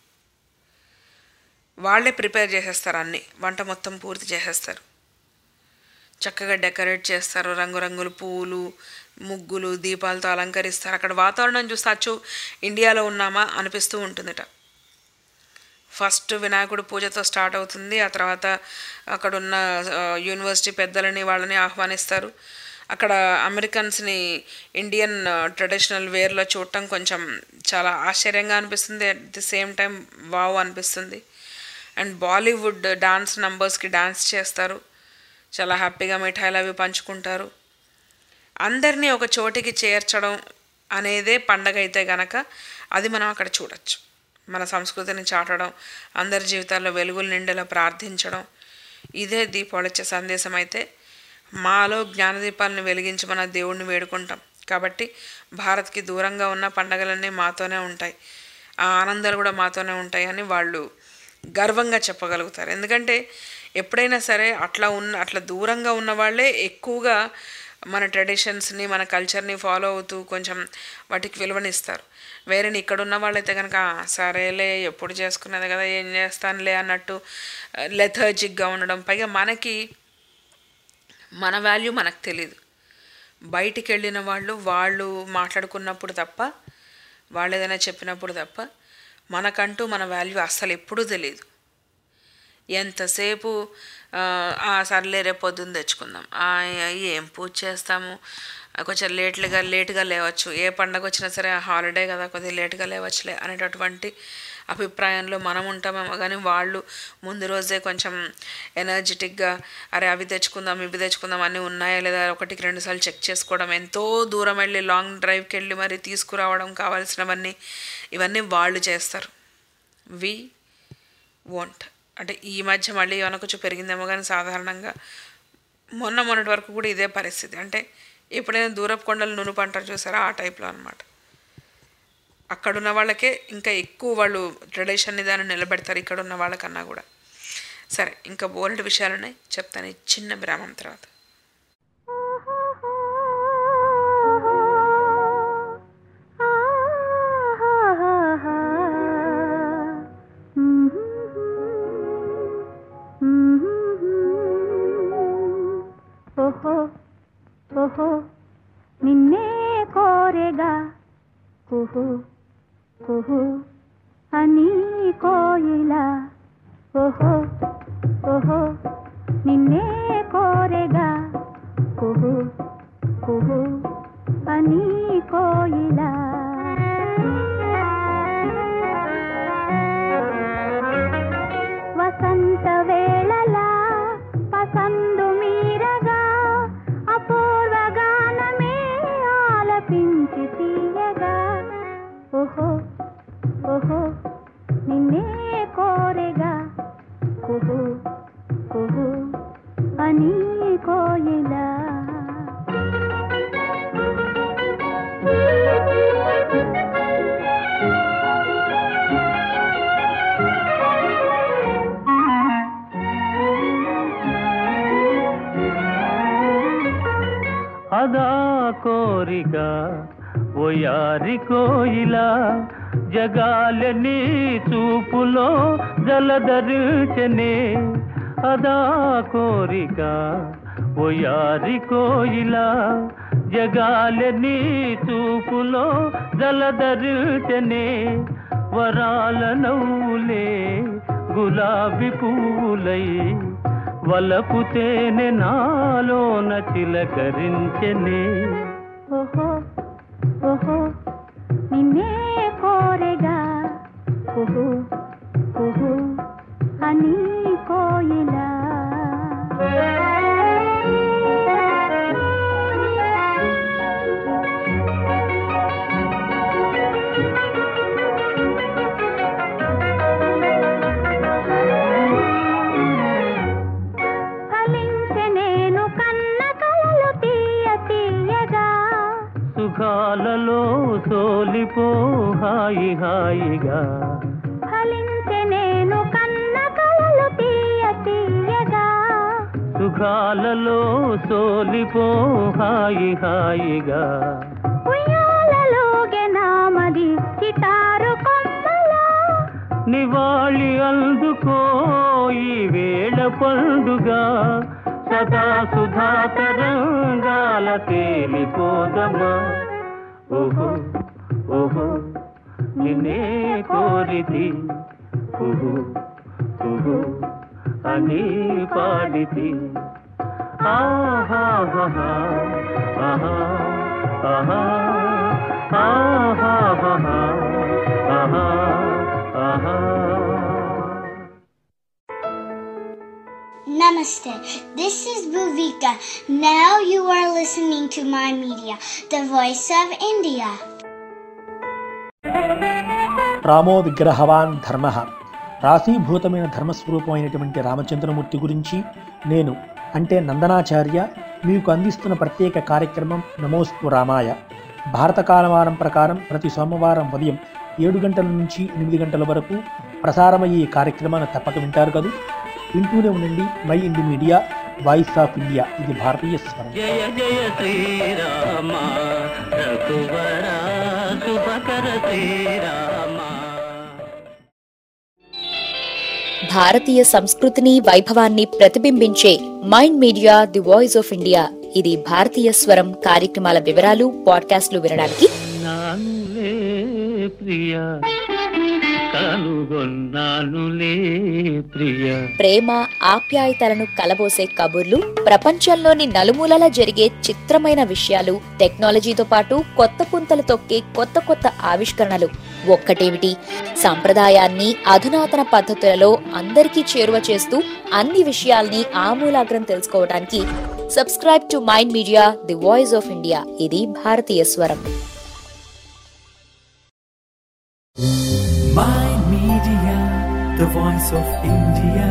వాళ్ళే ప్రిపేర్ చేసేస్తారు అన్నీ వంట మొత్తం పూర్తి చేసేస్తారు చక్కగా డెకరేట్ చేస్తారు రంగురంగుల పూలు ముగ్గులు దీపాలతో అలంకరిస్తారు అక్కడ వాతావరణం చూస్తే అచ్చు ఇండియాలో ఉన్నామా అనిపిస్తూ ఉంటుందిట ఫస్ట్ వినాయకుడు పూజతో స్టార్ట్ అవుతుంది ఆ తర్వాత అక్కడ ఉన్న యూనివర్సిటీ పెద్దలని వాళ్ళని ఆహ్వానిస్తారు అక్కడ అమెరికన్స్ని ఇండియన్ ట్రెడిషనల్ వేర్లో చూడటం కొంచెం చాలా ఆశ్చర్యంగా అనిపిస్తుంది at the same time wow అనిపిస్తుంది అండ్ బాలీవుడ్ డాన్స్ నంబర్స్కి డాన్స్ చేస్తారు చాలా హ్యాపీగా మిఠాయిలు అవి పంచుకుంటారు అందరినీ ఒక చోటికి చేర్చడం అనేదే పండగ అయితే గనక అది మనం అక్కడ చూడొచ్చు మన సంస్కృతిని చాటడం అందరి జీవితాల్లో వెలుగులు నిండేలా ప్రార్థించడం ఇదే దీపావళి ఇచ్చే సందేశం అయితే మాలో జ్ఞానదీపాలను వెలిగించి మన దేవుణ్ణి వేడుకుంటాం కాబట్టి భారత్కి దూరంగా ఉన్న పండగలన్నీ మాతోనే ఉంటాయి ఆ ఆనందాలు కూడా మాతోనే ఉంటాయి అని వాళ్ళు గర్వంగా చెప్పగలుగుతారు ఎందుకంటే ఎప్పుడైనా సరే అట్లా ఉన్న అట్లా దూరంగా ఉన్న వాళ్ళే ఎక్కువగా మన ట్రెడిషన్స్ని మన కల్చర్ని ఫాలో అవుతూ కొంచెం వాటికి విలువనిస్తారు వేరే ఇక్కడ ఉన్న వాళ్ళైతే కనుక సరేలే ఎప్పుడు చేసుకునేది కదా ఏం చేస్తానులే అన్నట్టు లెథర్జిక్గా ఉండడం పైగా మనకి మన వాల్యూ మనకు తెలియదు బయటికి వెళ్ళిన వాళ్ళు వాళ్ళు మాట్లాడుకున్నప్పుడు తప్ప వాళ్ళు ఏదైనా చెప్పినప్పుడు తప్ప మనకంటూ మన వాల్యూ అస్సలు ఎప్పుడూ తెలియదు ఎంతసేపు సర్లే రేపు పొద్దున్న తెచ్చుకుందాం ఏం పూజ చేస్తాము కొంచెం లేట్గా లేట్గా లేవచ్చు ఏ పండగ వచ్చినా సరే హాలిడే కదా కొద్దిగా లేట్గా లేవచ్చులే అనేటటువంటి అభిప్రాయంలో మనం ఉంటామేమో కానీ వాళ్ళు ముందు రోజే కొంచెం ఎనర్జెటిక్గా అరే అవి తెచ్చుకుందాం ఇవి తెచ్చుకుందాం అన్నీ ఉన్నాయా లేదా ఒకటికి రెండుసార్లు చెక్ చేసుకోవడం ఎంతో దూరం వెళ్ళి లాంగ్ డ్రైవ్కి వెళ్ళి మరి తీసుకురావడం కావాల్సినవన్నీ ఇవన్నీ వాళ్ళు చేస్తారు వి వోంట్ అంటే ఈ మధ్య మళ్ళీ ఏమైనా కొంచెం పెరిగిందేమో కానీ సాధారణంగా మొన్న మొన్నటి వరకు కూడా ఇదే పరిస్థితి అంటే ఎప్పుడైనా దూరపు కొండలు నునుపు అంటారు చూసారా ఆ టైప్లో అనమాట అక్కడున్న వాళ్ళకే ఇంకా ఎక్కువ వాళ్ళు ట్రెడిషన్ని దాన్ని నిలబెడతారు ఇక్కడ ఉన్న వాళ్ళకన్నా కూడా సరే ఇంకా బోలెడు విషయాలు ఉన్నాయి చెప్తాను ఈ చిన్న విరామం తర్వాత ఓహో ఓహో నిన్నే కోరెగా ఓహో ఓహో అని కోయిలా ఓహో ఓహో నిన్నే కోరెగా ఓహో ఓహో అని కోయిలా వసంత వేళలా పసందు మీరగా అపూర్వ గానమే ఆలపించి తీయగా ఓహో ఓహో నిన్నే కోరెగా ఓహో ఓహో అని కోయిలా అదా కోరిక ఓయారి కోయిలా జగాలని చూపులో జలధరించనే అదా కోరిక ఓయారి కోయిలా జగాలని చూపులో జలధరించనే వరాల నవ్వులే గులాబీ పువ్వులై వలపు తేనె నాలోన చిలకరించనే ఓహో ఓహో నిన్నే కోరెగా ఓహో ఓహో అని కోయిలా ఫలించే నేను కన్న కలలు తీయ తీయగా సుఖాలలో సోలిపో హాయి హాయిగా ఫలించే నేను కన్న కలలు తీయ తీయగా సుఖాలలో సోలిపో హాయి హాయిగా ఉయ్యాలలోగే నామది చిటారు కొమ్మలా నివాళి అందుకో ఈ వేళ పండుగ సదా సుధా తరంగాల తేలిపోదమా ఓహో ఓహో నిన్నే కోరితి ఓహో ఓహో అని పాడితి ఆహా ఆహా ఆహా ఆహా ఆహా ఆహా ఆహా Namaste. This is Bhuvika. Now you are listening to my media, the voice of India. రామో విగ్రహవాన్ ధర్మ రాశీభూతమైన ధర్మస్వరూపమైనటువంటి రామచంద్రమూర్తి గురించి నేను అంటే నందనాచార్య మీకు అందిస్తున్న ప్రత్యేక కార్యక్రమం నమోస్తు రామాయ భారత కాలమానం ప్రకారం ప్రతి సోమవారం ఉదయం ఏడు గంటల నుంచి ఎనిమిది గంటల వరకు ప్రసారమయ్యే ఈ కార్యక్రమాన్ని తప్పక వింటారు కదా వింటూనే ఉండండి Mind Media voice of India ఇది భారతీయ స్వరం జయ జయ శ్రీరామ రఘువర శుభకర శ్రీరామ భారతీయ సంస్కృతిని వైభవాన్ని ప్రతిబింబించే Mind Media the voice of India ఇది భారతీయ స్వరం కార్యక్రమాల వివరాలు పాడ్కాస్ట్లు వినడానికి నానులే ప్రియ కనుగొన్నానులే ప్రియ ప్రేమ ఆప్యాయతలను కలబోసే కబుర్లు ప్రపంచంలోని నలుమూలలా జరిగే చిత్రమైన విషయాలు టెక్నాలజీతో పాటు కొత్త పుంతలు తొక్కే కొత్త కొత్త ఆవిష్కరణలు ఒక్కటేమిటి సంప్రదాయాన్ని అధునాతన పద్ధతులలో అందరికీ చేరువ చేస్తూ అన్ని విషయాల్ని ఆమూలాగ్రం తెలుసుకోవడానికి subscribe to Mind Media the voice of India ఇది భారతీయ స్వరం Mind Media, the voice of India.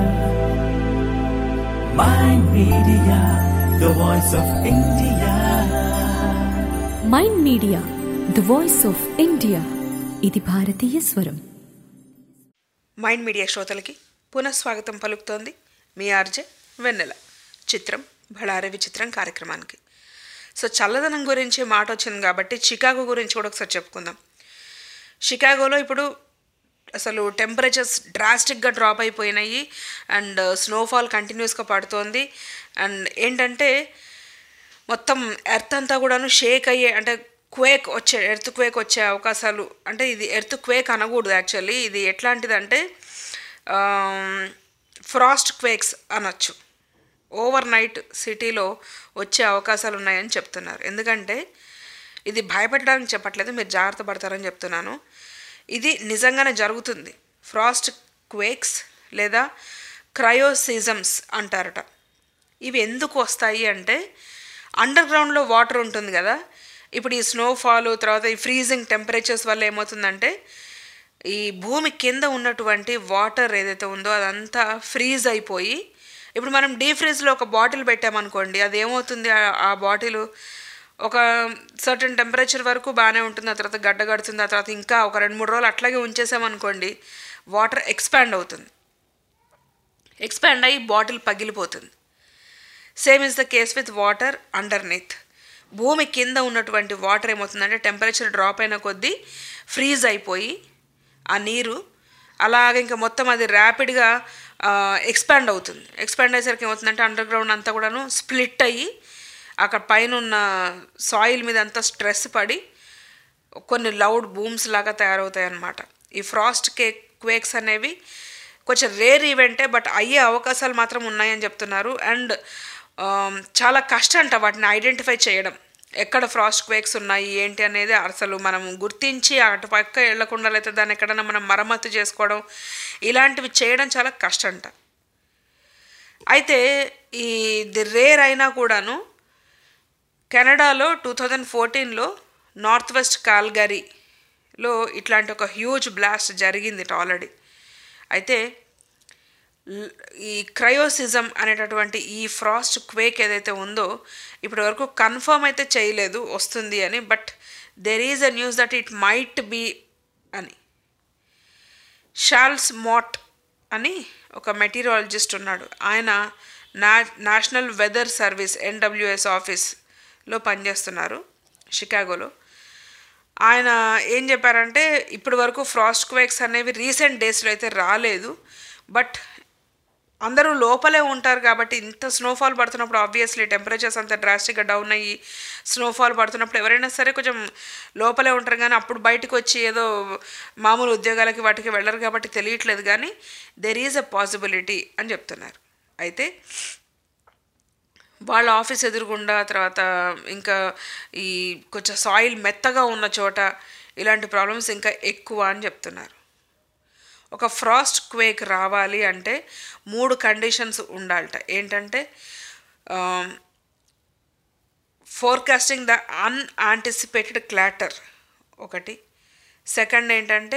Mind Media, the voice of India. Mind Media the voice of India ఇది భారతీయ స్వరం మైండ్ మీడియా శ్రోతలకి పునఃస్వాగతం పలుకుతోంది మీ ఆర్జే వెన్నెల చిత్రం బళారే విచిత్రం కార్యక్రమానికి సో చల్లదనం గురించి మాట వచ్చింది కాబట్టి చికాగో గురించి కూడా ఒకసారి చెప్పుకుందాం షికాగోలో ఇప్పుడు అసలు టెంపరేచర్స్ డ్రాస్టిక్గా డ్రాప్ అయిపోయినాయి అండ్ స్నోఫాల్ కంటిన్యూస్గా పడుతోంది అండ్ ఏంటంటే మొత్తం ఎర్త్ అంతా కూడాను షేక్ అయ్యే అంటే క్వేక్ వచ్చే ఎర్త్ క్వేక్ వచ్చే అవకాశాలు అంటే ఇది ఎర్త్ క్వేక్ అనకూడదు యాక్చువల్లీ ఇది ఎట్లాంటిదంటే ఫ్రాస్ట్ క్వేక్స్ అనొచ్చు ఓవర్ నైట్ సిటీలో వచ్చే అవకాశాలు ఉన్నాయని చెప్తున్నారు ఎందుకంటే ఇది భయపెట్టడానికి చెప్పట్లేదు మీరు జాగ్రత్త పడతారని చెప్తున్నాను ఇది నిజంగానే జరుగుతుంది ఫ్రాస్ట్ క్వేక్స్ లేదా క్రయోసిజమ్స్ అంటారట ఇవి ఎందుకు వస్తాయి అంటే అండర్ గ్రౌండ్లో వాటర్ ఉంటుంది కదా ఇప్పుడు ఈ స్నోఫాల్ తర్వాత ఈ ఫ్రీజింగ్ టెంపరేచర్స్ వల్ల ఏమవుతుందంటే ఈ భూమి కింద ఉన్నటువంటి వాటర్ ఏదైతే ఉందో అదంతా ఫ్రీజ్ అయిపోయి ఇప్పుడు మనం డీ ఫ్రీజ్లో ఒక బాటిల్ పెట్టామనుకోండి అది ఏమవుతుంది ఆ- ఆ బాటిల్ ఒక సర్టన్ టెంపరేచర్ వరకు బాగానే ఉంటుంది ఆ తర్వాత గడ్డ కడుతుంది ఆ తర్వాత ఇంకా ఒక రెండు మూడు రోజులు అట్లాగే ఉంచేసామనుకోండి వాటర్ ఎక్స్పాండ్ అవుతుంది ఎక్స్పాండ్ అయ్యి బాటిల్ పగిలిపోతుంది same is the case with water underneath భూమి కింద ఉన్నటువంటి వాటర్ ఏమవుతుందంటే టెంపరేచర్ డ్రాప్ అయిన కొద్దీ ఫ్రీజ్ అయిపోయి ఆ నీరు అలాగే ఇంకా మొత్తం అది ర్యాపిడ్గా ఎక్స్పాండ్ అవుతుంది ఎక్స్పాండ్ అయ్యేసరికి ఏమవుతుందంటే అండర్ గ్రౌండ్ అంతా కూడాను స్ప్లిట్ అయ్యి అక్కడ పైన ఉన్న సాయిల్ మీద అంతా స్ట్రెస్ పడి కొన్ని లౌడ్ బూమ్స్ లాగా తయారవుతాయి అన్నమాట ఈ ఫ్రాస్ట్ కేక్ క్వేక్స్ అనేవి కొంచెం రేర్ ఈవెంటే బట్ అయ్యే అవకాశాలు మాత్రం ఉన్నాయని చెప్తున్నారు అండ్ చాలా కష్టం అంట వాటిని ఐడెంటిఫై చేయడం ఎక్కడ ఫ్రాస్ట్ క్వేక్స్ ఉన్నాయి ఏంటి అనేది అసలు మనం గుర్తించి అటు పక్క వెళ్లకుండా లేకపోతే దాన్ని ఎక్కడైనా మనం మరమ్మతు చేసుకోవడం ఇలాంటివి చేయడం చాలా కష్టంట అయితే ఈ ది రేర్ అయినా కూడాను కెనడాలో టూ థౌజండ్ ఫోర్టీన్లో నార్త్ వెస్ట్ కాల్గరీలో ఇట్లాంటి ఒక హ్యూజ్ బ్లాస్ట్ జరిగింది ఆల్రెడీ అయితే ల్- ఈ క్రయోసిజం అనేటటువంటి ఈ ఫ్రాస్ట్ క్వేక్ ఏదైతే ఉందో ఇప్పటి వరకు కన్ఫర్మ్ అయితే చేయలేదు వస్తుంది అని but there is a news that it might be అని షార్ల్స్ మోట్ అని ఒక మెటీరియాలజిస్ట్ ఉన్నాడు ఆయన నా నేషనల్ వెదర్ సర్వీస్ ఎన్డబ్ల్యూఎస్ ఆఫీస్లో పనిచేస్తున్నారు షికాగోలో ఆయన ఏం చెప్పారంటే ఇప్పటి వరకు ఫ్రాస్ట్ క్వేక్స్ అనేవి రీసెంట్ డేస్లో అయితే రాలేదు బట్ అందరూ లోపలే ఉంటారు కాబట్టి ఇంత స్నోఫాల్ పడుతున్నప్పుడు ఆబ్వియస్లీ టెంపరేచర్స్ అంత డ్రాస్టిక్గా డౌన్ అయ్యి స్నోఫాల్ పడుతున్నప్పుడు ఎవరైనా సరే కొంచెం లోపలే ఉంటారు కానీ అప్పుడు బయటకు వచ్చి ఏదో మామూలు ఉద్యోగాలకి వాటికి వెళ్ళరు కాబట్టి తెలియట్లేదు కానీ దెర్ ఈజ్ అ పాసిబిలిటీ అని చెప్తున్నారు అయితే వాళ్ళ ఆఫీస్ ఎదురుగుండా తర్వాత ఇంకా ఈ కొంచెం సాయిల్ మెత్తగా ఉన్న చోట ఇలాంటి ప్రాబ్లమ్స్ ఇంకా ఎక్కువ అని చెప్తున్నారు ఒక ఫ్రాస్ట్ క్వేక్ రావాలి అంటే మూడు కండిషన్స్ ఉండాలట ఏంటంటే ఫోర్కాస్టింగ్ ద అన్ఆంటిసిపేటెడ్ క్లాటర్ ఒకటి సెకండ్ ఏంటంటే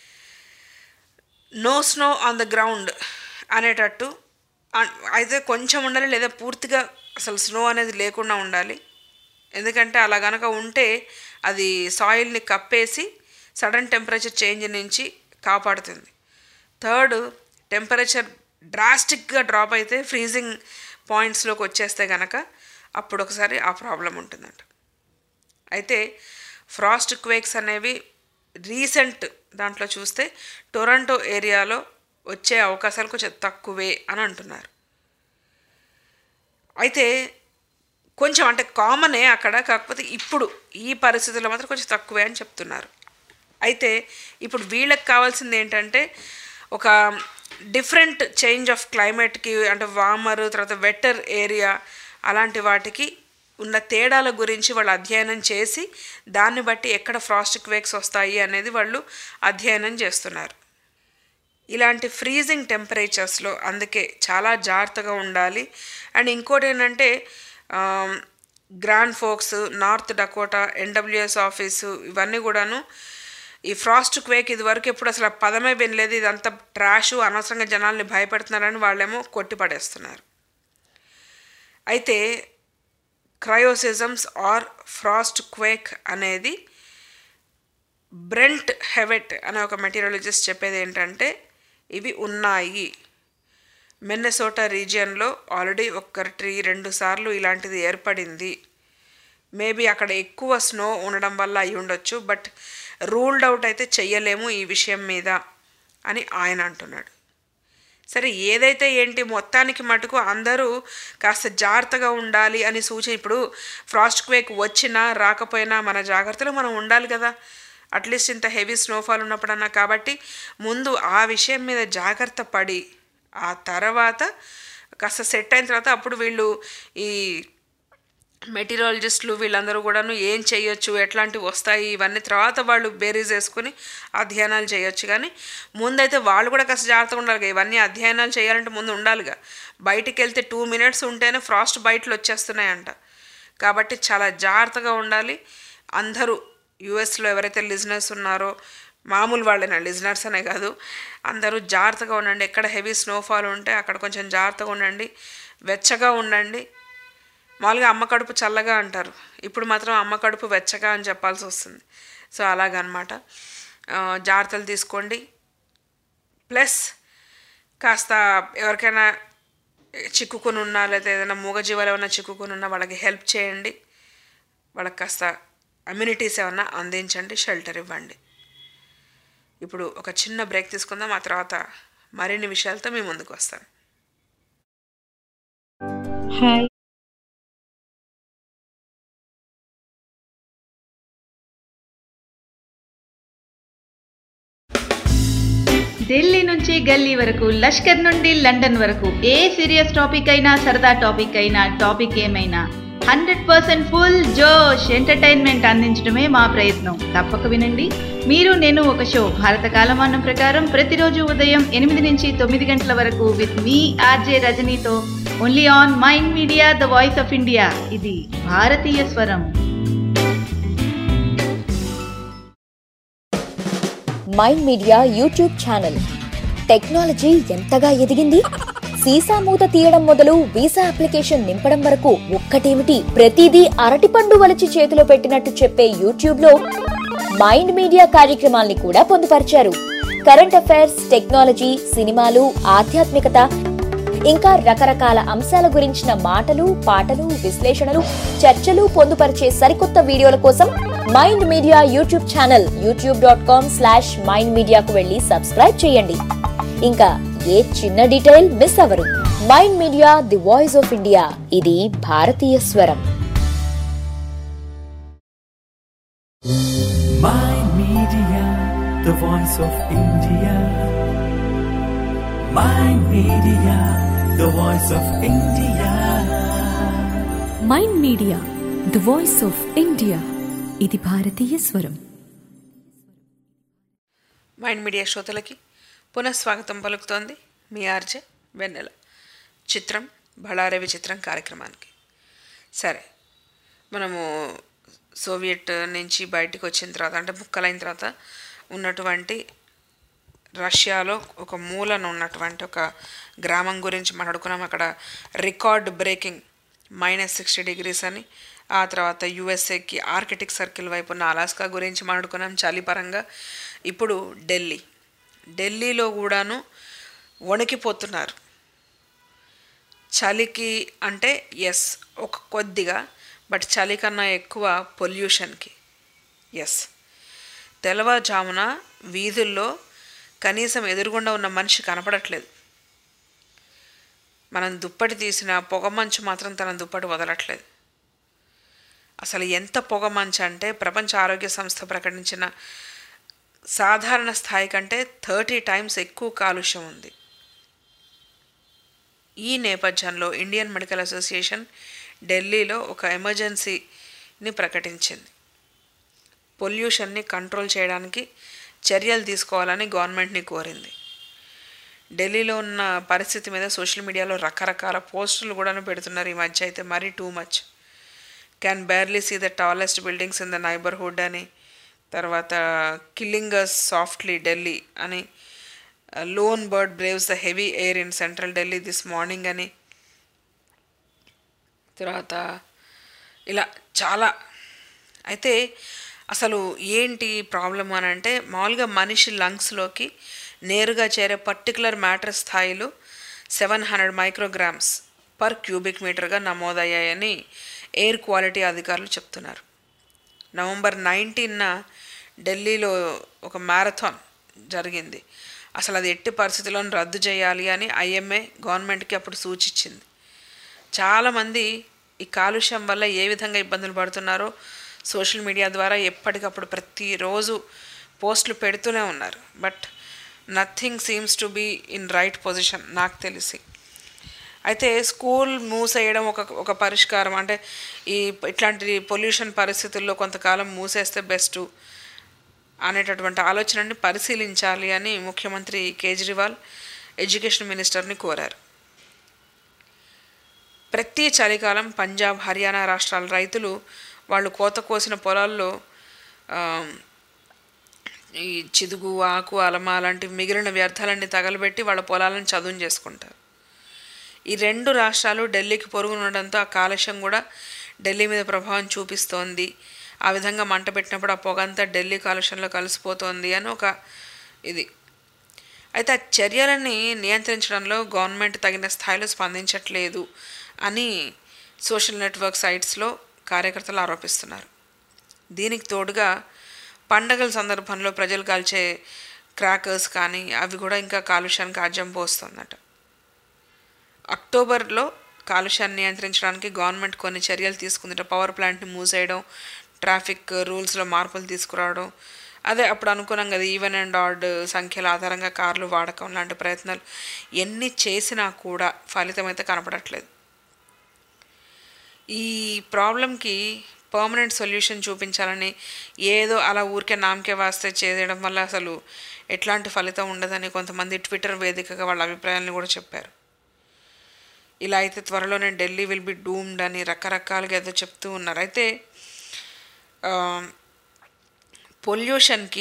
no snow on the ground అనేటట్టు అన్- అయితే కొంచెం ఉండాలి లేదా పూర్తిగా అసలు స్నో అనేది లేకుండా ఉండాలి ఎందుకంటే అలా గనక ఉంటే అది సాయిల్ని కప్పేసి సడన్ టెంపరేచర్ చేంజ్ నుంచి కాపాడుతుంది థర్డ్ టెంపరేచర్ డ్రాస్టిక్గా డ్రాప్ అయితే ఫ్రీజింగ్ పాయింట్స్లోకి వచ్చేస్తే కనుక అప్పుడు ఒకసారి ఆ ప్రాబ్లం ఉంటుందంట అయితే ఫ్రాస్ట్ క్వేక్స్ అనేవి రీసెంట్ దాంట్లో చూస్తే టొరంటో ఏరియాలో వచ్చే అవకాశాలు కొంచెం తక్కువే అని అంటున్నారు అయితే కొంచెం అంటే కామనే అక్కడ కాకపోతే ఇప్పుడు ఈ పరిస్థితుల్లో మాత్రం కొంచెం తక్కువే అని చెప్తున్నారు అయితే ఇప్పుడు వీళ్ళకి కావాల్సింది ఏంటంటే ఒక డిఫరెంట్ చేంజ్ ఆఫ్ క్లైమేట్కి అంటే వామర్ తర్వాత వెటర్ ఏరియా అలాంటి వాటికి ఉన్న తేడాల గురించి వాళ్ళు అధ్యయనం చేసి దాన్ని బట్టి ఎక్కడ ఫ్రాస్ట్ క్వేక్స్ వస్తాయి అనేది వాళ్ళు అధ్యయనం చేస్తున్నారు ఇలాంటి ఫ్రీజింగ్ టెంపరేచర్స్లో అందుకే చాలా జాగ్రత్తగా ఉండాలి అండ్ ఇంకోటి ఏంటంటే Grand Forks North Dakota NWS office ఇవన్నీ కూడాను ఈ ఫ్రాస్ట్ క్వేక్ ఇది వరకు ఎప్పుడు అసలు ఆ పదమే వినలేదు ఇదంతా ట్రాష్ అనవసరంగా జనాల్ని భయపెడుతున్నారని వాళ్ళేమో కొట్టిపడేస్తున్నారు అయితే క్రయోసిజమ్స్ ఆర్ ఫ్రాస్ట్ క్వేక్ అనేది బ్రెంట్ హెవెట్ అనే ఒక మెటీరియాలజిస్ట్ చెప్పేది ఏంటంటే ఇవి ఉన్నాయి మిన్నెసోటా రీజియన్లో ఆల్రెడీ ఒకటి రెండు సార్లు ఇలాంటిది ఏర్పడింది మేబీ అక్కడ ఎక్కువ స్నో ఉండడం వల్ల అయి ఉండొచ్చు బట్ రూల్డ్ అవుట్ అయితే చెయ్యలేము ఈ విషయం మీద అని ఆయన అంటున్నాడు సరే ఏదైతే ఏంటి మొత్తానికి మటుకు అందరూ కాస్త జాగ్రత్తగా ఉండాలి అని సూచన ఇప్పుడు ఫ్రాస్ట్ క్వేక్ వచ్చినా రాకపోయినా మన జాగ్రత్తలో మనం ఉండాలి కదా అట్లీస్ట్ ఇంత హెవీ స్నోఫాల్ ఉన్నప్పుడన్నా కాబట్టి ముందు ఆ విషయం మీద జాగ్రత్త పడి ఆ తర్వాత కాస్త సెట్ అయిన తర్వాత అప్పుడు వీళ్ళు ఈ మెటీరియాలజిస్టులు వీళ్ళందరూ కూడాను ఏం చేయొచ్చు ఎట్లాంటివి వస్తాయి ఇవన్నీ తర్వాత వాళ్ళు బేరీజ్ వేసుకుని అధ్యయనాలు చేయొచ్చు కానీ ముందైతే వాళ్ళు కూడా కాస్త జాగ్రత్తగా ఉండాలిగా ఇవన్నీ అధ్యయనాలు చేయాలంటే ముందు ఉండాలిగా బయటికి వెళ్తే టూ మినిట్స్ ఉంటేనే ఫ్రాస్ట్ బయటలు వచ్చేస్తున్నాయంట కాబట్టి చాలా జాగ్రత్తగా ఉండాలి అందరూ యుఎస్లో ఎవరైతే లిజినెస్ ఉన్నారో మామూలు వాళ్ళైనా లిజినర్స్ అనే కాదు అందరూ జాగ్రత్తగా ఉండండి ఎక్కడ హెవీ స్నోఫాల్ ఉంటే అక్కడ కొంచెం జాగ్రత్తగా ఉండండి వెచ్చగా ఉండండి మామూలుగా అమ్మ కడుపు చల్లగా అంటారు ఇప్పుడు మాత్రం అమ్మ కడుపు వెచ్చగా అని చెప్పాల్సి వస్తుంది సో అలాగనమాట జాగ్రత్తలు తీసుకోండి ప్లస్ కాస్త ఎవరికైనా చిక్కుకుని ఉన్నా లేదా ఏదైనా మూగజీవాలు ఏమైనా చిక్కుకుని ఉన్నా వాళ్ళకి హెల్ప్ చేయండి వాళ్ళకి కాస్త అమ్యూనిటీస్ ఏమన్నా అందించండి షెల్టర్ ఇవ్వండి ఇప్పుడు ఒక చిన్న బ్రేక్ తీసుకుందాం ఆ తర్వాత మరిన్ని విషయాలతో మీ ముందుకు వస్తాను హాయ్ ఢిల్లీ నుంచి గల్లీ వరకు లష్కర్ నుండి లండన్ వరకు ఏ సీరియస్ టాపిక్ అయినా సరదా టాపిక్ అయినా టాపిక్ ఏమైనా హండ్రెడ్ పర్సెంట్ ఫుల్ జోష్ ఎంటర్టైన్మెంట్ అందించడమే మా ప్రయత్నం తప్పక వినండి మీరు నేను ఒక షో భారత కాలమానం ప్రకారం ప్రతిరోజు ఉదయం ఎనిమిది నుంచి తొమ్మిది గంటల వరకు విత్ మీ ఆర్జే రజనీతో only on Mind Media the voice of India ఇది భారతీయ స్వరం Mind Media YouTube channel technology ఎంతగా ఎదిగింది సీసా మూత తీయడం మొదలు వీసా అప్లికేషన్ నింపడం వరకు ఒక్కటేమిటి ప్రతిదీ అరటిపండు వలిచి చేతిలో పెట్టినట్టు చెప్పే యూట్యూబ్ లో మైండ్ మీడియా కార్యక్రమాల్ని కూడా పొందుపరిచారు కరెంట్ అఫైర్స్ టెక్నాలజీ సినిమాలు ఆధ్యాత్మికత ఇంకా రకరకాల అంశాల గురించిన మాటలు పాటలు విశ్లేషణలు చర్చలు పొందుపరిచే సరికొత్త వీడియోల కోసం Mind Media YouTube channel YouTube dot com slash Mind మీడియాకు వెళ్ళి సబ్స్క్రైబ్ చేయండి ఇంకా ఏ చిన్న డీటెయిల్ మిస్ అవరు Mind Media the voice of India ఇది భారతీయ స్వరం Mind Media, the voice of India. Mind Media, the voice of India. Mind Media the voice of India ఇది భారతీయ స్వరం మైండ్ మీడియా శ్రోతలకి పునఃస్వాగతం పలుకుతోంది మీ ఆర్జే వెన్నెల చిత్రం బళారే విచిత్రం కార్యక్రమానికి సరే మనము సోవియట్ నుంచి బయటకు వచ్చిన తర్వాత అంటే ముక్కలైన తర్వాత ఉన్నటువంటి రష్యాలో ఒక మూలన ఉన్నటువంటి ఒక గ్రామం గురించి మాట్లాడుకున్నాం అక్కడ record breaking minus sixty degrees అని ఆ తర్వాత యుఎస్ఏకి ఆర్కిటిక్ సర్కిల్ వైపు ఉన్న అలాస్కా గురించి మాట్లాడుకున్నాం చలిపరంగా ఇప్పుడు ఢిల్లీ ఢిల్లీలో కూడాను వణికిపోతున్నారు చలికి అంటే ఎస్ ఒక కొద్దిగా బట్ చలి కన్నా ఎక్కువ పొల్యూషన్కి ఎస్ తెల్లవారుజామున వీధుల్లో కనీసం ఎదురుగుండా ఉన్న మనిషి కనపడట్లేదు మనం దుప్పటి తీసిన పొగ మంచు మాత్రం తన దుప్పటి వదలట్లేదు అసలు ఎంత పొగ మంచు అంటే ప్రపంచ ఆరోగ్య సంస్థ ప్రకటించిన సాధారణ స్థాయి కంటే థర్టీ టైమ్స్ ఎక్కువ కాలుష్యం ఉంది ఈ నేపథ్యంలో ఇండియన్ మెడికల్ అసోసియేషన్ ఢిల్లీలో ఒక ఎమర్జెన్సీని ప్రకటించింది పొల్యూషన్ని కంట్రోల్ చేయడానికి చర్యలు తీసుకోవాలని గవర్నమెంట్ని కోరింది ఢిల్లీలో ఉన్న పరిస్థితి మీద సోషల్ మీడియాలో రకరకాల పోస్టులు కూడా పెడుతున్నారు ఈ మధ్య అయితే మరీ too much can barely see the tallest buildings in the neighbourhood అని తర్వాత కిల్లింగ్ అస్ సాఫ్ట్లీ ఢిల్లీ అని lone bird braves the heavy air in central Delhi this morning అని తర్వాత ఇలా చాలా అయితే అసలు ఏంటి ప్రాబ్లం అని అంటే మామూలుగా మనిషి లంగ్స్లోకి నేరుగా చేరే పర్టికులర్ మ్యాటర్ స్థాయిలు seven hundred micrograms per cubic మీటర్గా నమోదయ్యాయని ఎయిర్ క్వాలిటీ అధికారులు చెప్తున్నారు నవంబర్ నైన్టీన్న ఢిల్లీలో ఒక మ్యారథాన్ జరిగింది అసలు అది ఎట్టి పరిస్థితుల్లోనూ రద్దు చేయాలి అని ఐఎంఏ గవర్నమెంట్కి అప్పుడు సూచించింది చాలామంది ఈ కాలుష్యం వల్ల ఏ విధంగా ఇబ్బందులు పడుతున్నారో సోషల్ మీడియా ద్వారా ఎప్పటికప్పుడు ప్రతిరోజు పోస్టులు పెడుతూనే ఉన్నారు but nothing seems to be in right position నాకు తెలిసి అయితే స్కూల్ మూసేయడం ఒక ఒక పరిష్కారం అంటే ఈ ఇట్లాంటి పొల్యూషన్ పరిస్థితుల్లో కొంతకాలం మూసేస్తే బెస్ట్ అనేటటువంటి ఆలోచనని పరిశీలించాలి అని ముఖ్యమంత్రి కేజ్రీవాల్ ఎడ్యుకేషన్ మినిస్టర్ని కోరారు ప్రతి చలికాలం పంజాబ్ హర్యానా రాష్ట్రాల రైతులు వాళ్ళు కోత కోసిన పొలాల్లో ఆ, ఈ చిదుగు ఆకు అలమ లాంటి మిగిలిన వ్యర్థాలన్నీ తగలబెట్టి వాళ్ళ పొలాలను చదును చేసుకుంటారు ఈ రెండు రాష్ట్రాలు ఢిల్లీకి పొరుగు ఉండడంతో ఆ కాలుష్యం కూడా ఢిల్లీ మీద ప్రభావం చూపిస్తోంది ఆ విధంగా మంట పెట్టినప్పుడు ఆ పొగంతా ఢిల్లీ కాలుష్యంలో కలిసిపోతోంది అని ఒక ఇది అయితే ఆ చర్యలని నియంత్రించడంలో గవర్నమెంట్ తగిన స్థాయిలో స్పందించట్లేదు అని సోషల్ నెట్వర్క్ సైట్స్లో కార్యకర్తలు ఆరోపిస్తున్నారు దీనికి తోడుగా పండగల సందర్భంలో ప్రజలు కాల్చే క్రాకర్స్ కానీ అవి కూడా ఇంకా కాలుష్యానికి ఆజ్యం పోస్తుందట అక్టోబర్లో కాలుష్యాన్ని నియంత్రించడానికి గవర్నమెంట్ కొన్ని చర్యలు తీసుకుందట పవర్ ప్లాంట్ని మూసేయడం ట్రాఫిక్ రూల్స్లో మార్పులు తీసుకురావడం అదే అప్పుడు అనుకున్నాం కదా ఈవెన్ అండ్ ఆడ్ సంఖ్యల ఆధారంగా కార్లు వాడకం లాంటి ప్రయత్నాలు ఎన్ని చేసినా కూడా ఫలితం అయితే కనపడట్లేదు ఈ ప్రాబ్లంకి పర్మనెంట్ సొల్యూషన్ చూపించాలని ఏదో అలా ఊరికే నామకే వాస్తే చేయడం వల్ల అసలు ఎట్లాంటి ఫలితం ఉండదని కొంతమంది ట్విట్టర్ వేదికగా వాళ్ళ అభిప్రాయాలను కూడా చెప్పారు ఇలా అయితే త్వరలోనే ఢిల్లీ విల్ బి డూమ్డ్ అని రకరకాలుగా ఏదో చెప్తూ ఉన్నారు అయితే పొల్యూషన్కి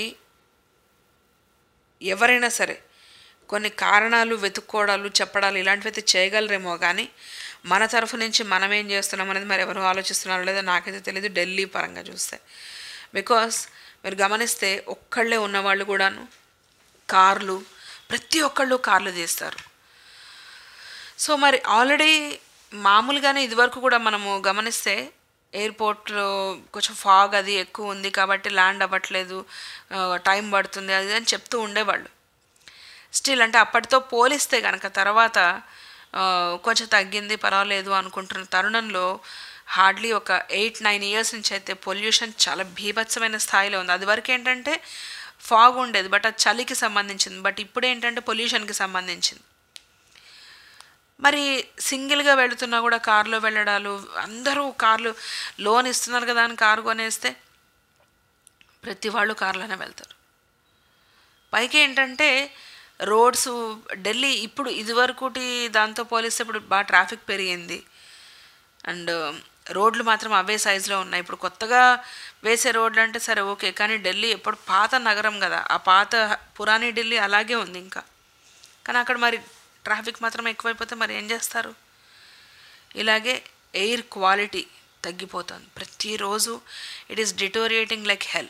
ఎవరైనా సరే కొన్ని కారణాలు వెతుక్కోవడాలు చెప్పడాలు ఇలాంటివి అయితే చేయగలరేమో కానీ మన తరఫు నుంచి మనం ఏం చేస్తున్నాం అనేది మరి ఎవరు ఆలోచిస్తున్నారో లేదో నాకైతే తెలియదు ఢిల్లీ పరంగా చూస్తే బికాస్ మీరు గమనిస్తే ఒక్కళ్ళే ఉన్నవాళ్ళు కూడాను కార్లు ప్రతి ఒక్కళ్ళు కార్లు తీస్తారు సో మరి ఆల్రెడీ మామూలుగానే ఇదివరకు కూడా మనము గమనిస్తే ఎయిర్పోర్ట్లో కొంచెం ఫాగ్ అది ఎక్కువ ఉంది కాబట్టి ల్యాండ్ అవ్వట్లేదు ఆ, టైం పడుతుంది అది అని చెప్తూ ఉండేవాళ్ళు స్టిల్ అంటే అప్పటితో పోలిస్తే కనుక తర్వాత ఆ, కొంచెం తగ్గింది పర్వాలేదు అనుకుంటున్న తరుణంలో హార్డ్లీ ఒక ఎయిట్ నైన్ ఇయర్స్ నుంచి అయితే పొల్యూషన్ చాలా భీభత్సమైన స్థాయిలో ఉంది అది వరకు ఏంటంటే ఫాగ్ ఉండేది బట్ అది చలికి సంబంధించింది బట్ ఇప్పుడు ఏంటంటే పొల్యూషన్కి సంబంధించింది మరి సింగిల్గా వెళుతున్నా కూడా కారులో వెళ్ళడాలు అందరూ కార్లు లోన్ ఇస్తున్నారు కదా అని కారు కొనేస్తే ప్రతి వాళ్ళు కార్లోనే వెళ్తారు పైకి ఏంటంటే రోడ్స్ ఢిల్లీ ఇప్పుడు ఇదివరకుటి దాంతో పోలిస్తే ఇప్పుడు బాగా ట్రాఫిక్ పెరిగింది అండ్ రోడ్లు మాత్రం అవే సైజులో ఉన్నాయి ఇప్పుడు కొత్తగా వేసే రోడ్లు అంటే సరే ఓకే కానీ ఢిల్లీ ఎప్పుడు పాత నగరం కదా ఆ పాత పురాణి ఢిల్లీ అలాగే ఉంది ఇంకా కానీ అక్కడ మరి ట్రాఫిక్ మాత్రం ఎక్కువైపోతే మరి ఏం చేస్తారు ఇలాగే ఎయిర్ క్వాలిటీ తగ్గిపోతుంది ప్రతిరోజు it is deteriorating like hell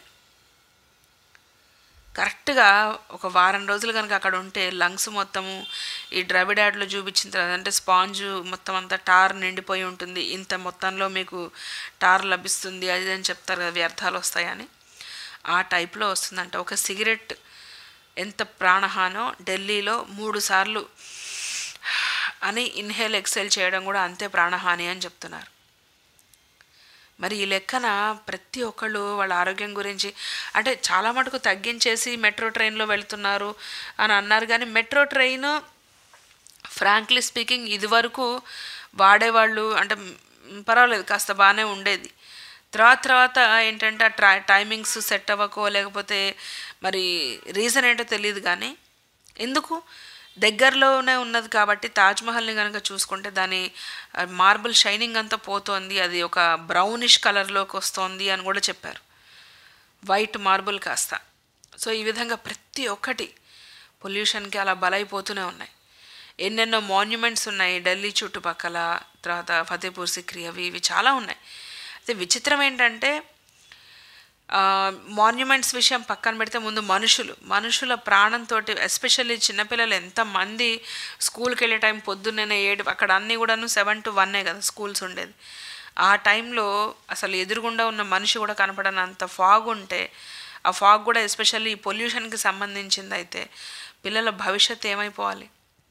కరెక్ట్గా ఒక వారం రోజులు కనుక అక్కడ ఉంటే లంగ్స్ మొత్తము ఈ డ్రబిడాడ్లో చూపించిన తర్వాత అంటే స్పాంజ్ మొత్తం అంతా టార్ నిండిపోయి ఉంటుంది ఇంత మొత్తంలో మీకు టార్ లభిస్తుంది అది ఇది అని చెప్తారు కదా వ్యర్థాలు వస్తాయని ఆ టైప్లో వస్తుందంట ఒక సిగరెట్ ఎంత ప్రాణహానో ఢిల్లీలో మూడు సార్లు అని ఇన్హేల్ ఎక్సెల్ చేయడం కూడా అంతే ప్రాణహాని అని చెప్తున్నారు మరి ఈ లెక్కన ప్రతి ఒక్కళ్ళు వాళ్ళ ఆరోగ్యం గురించి అంటే చాలా మటుకు తగ్గించేసి మెట్రో ట్రైన్లో వెళ్తున్నారు అని అన్నారు కానీ మెట్రో ట్రైన్ ఫ్రాంక్లీ స్పీకింగ్ ఇదివరకు వాడేవాళ్ళు అంటే మ్, పర్వాలేదు కాస్త బాగానే ఉండేది తర్వాత తర్వాత ఏంటంటే ఆ ట్రై టైమింగ్స్ సెట్ అవ్వకో లేకపోతే మరి రీజన్ ఏంటో తెలియదు కానీ ఎందుకు దగ్గరలోనే ఉన్నది కాబట్టి తాజ్మహల్ని కనుక చూసుకుంటే దాని మార్బుల్ షైనింగ్ అంతా పోతోంది అది ఒక బ్రౌనిష్ కలర్లోకి వస్తోంది అని కూడా చెప్పారు వైట్ మార్బుల్ కాస్త సో ఈ విధంగా ప్రతి ఒక్కటి పొల్యూషన్కి అలా బలైపోతూనే ఉన్నాయి ఎన్నెన్నో మాన్యుమెంట్స్ ఉన్నాయి ఢిల్లీ చుట్టుపక్కల తర్వాత ఫతేపూర్ సిక్రీ అవి ఇవి చాలా ఉన్నాయి అయితే విచిత్రం ఏంటంటే మాన్యుమెంట్స్ విషయం పక్కన పెడితే ముందు మనుషులు మనుషుల ప్రాణంతో ఎస్పెషల్లీ చిన్నపిల్లలు ఎంతమంది స్కూల్కి వెళ్ళే టైం పొద్దున్నే ఏడు అక్కడ అన్నీ కూడాను సెవెన్ టు వన్నే కదా స్కూల్స్ ఉండేది ఆ టైంలో అసలు ఎదురుగుండా ఉన్న మనిషి కూడా కనపడనంత ఫాగ్ ఉంటే ఆ ఫాగ్ కూడా ఎస్పెషల్లీ ఈ పొల్యూషన్కి సంబంధించింది అయితే పిల్లల భవిష్యత్తు ఏమైపోవాలి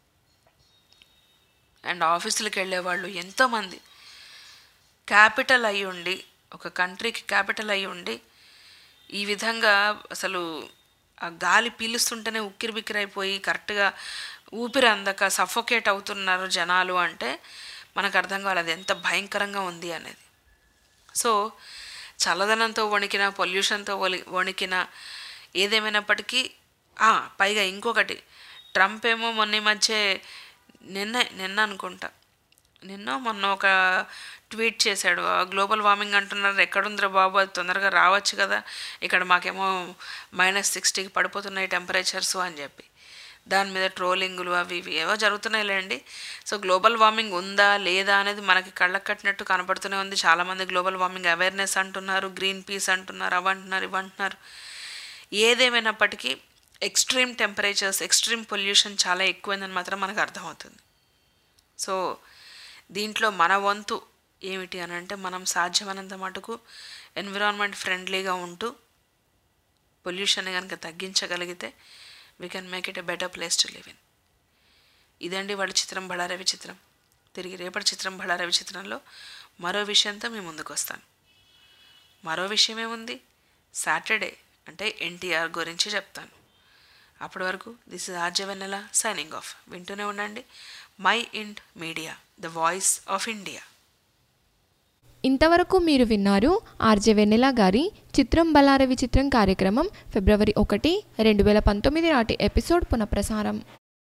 అండ్ ఆఫీసులకు వెళ్ళేవాళ్ళు ఎంతోమంది క్యాపిటల్ అయి ఉండి ఒక కంట్రీకి క్యాపిటల్ అయి ఉండి ఈ విధంగా అసలు ఆ గాలి పీలుస్తుంటేనే ఉక్కిరి బిక్కిరైపోయి కరెక్ట్గా ఊపిరి అందక సఫోకేట్ అవుతున్నారు జనాలు అంటే మనకు అర్థం కావాలి అది ఎంత భయంకరంగా ఉంది అనేది సో చల్లదనంతో వణికిన పొల్యూషన్తో వలి వణికిన ఏదేమైనప్పటికీ ఆ, పైగా ఇంకొకటి ట్రంప్ ఏమో మొన్న ఈ మధ్య నిన్న నిన్న అనుకుంటా నిన్న మొన్న ఒక ట్వీట్ చేశాడు "ఆ, గ్లోబల్ వార్మింగ్ అంటున్నారు ఎక్కడుందిరా బాబు అది తొందరగా రావచ్చు కదా ఇక్కడ మాకేమో మైనస్ సిక్స్టీకి పడిపోతున్నాయి టెంపరేచర్స్ అని చెప్పి దాని మీద ట్రోలింగులు అవి ఇవి ఏవో జరుగుతున్నాయి లేండి సో గ్లోబల్ వార్మింగ్ ఉందా లేదా అనేది మనకి కళ్ళకు కట్టినట్టు కనపడుతూనే ఉంది చాలామంది గ్లోబల్ వార్మింగ్ అవేర్నెస్ అంటున్నారు గ్రీన్ పీస్ అంటున్నారు అవంటున్నారు ఇవంటున్నారు ఏదేమైనప్పటికీ ఎక్స్ట్రీమ్ టెంపరేచర్స్ ఎక్స్ట్రీమ్ పొల్యూషన్ చాలా ఎక్కువైందని మాత్రం మనకు అర్థమవుతుంది సో దీంట్లో మన వంతు ఏమిటి అని అంటే మనం సాధ్యమైనంత మటుకు ఎన్విరాన్మెంట్ ఫ్రెండ్లీగా ఉంటూ పొల్యూషన్ కనుక తగ్గించగలిగితే we can make it a better place to live in ఇదండి వాళ్ళ చిత్రం బళారే విచిత్రం తిరిగి రేపటి చిత్రం బళారే విచిత్రంలో మరో విషయంతో మీ ముందుకు వస్తాను మరో విషయం ఏముంది సాటర్డే అంటే ఎన్టీఆర్ గురించి చెప్తాను అప్పటి వరకు this is RJ Vennela signing off వింటూనే ఉండండి Mind Media the voice of India ఇంతవరకు మీరు విన్నారు ఆర్జే వెన్నెల గారి చిత్రం బలార విచిత్రం కార్యక్రమం ఫిబ్రవరి ఒకటి రెండు వేల పంతొమ్మిది నాటి ఎపిసోడ్ పునఃప్రసారం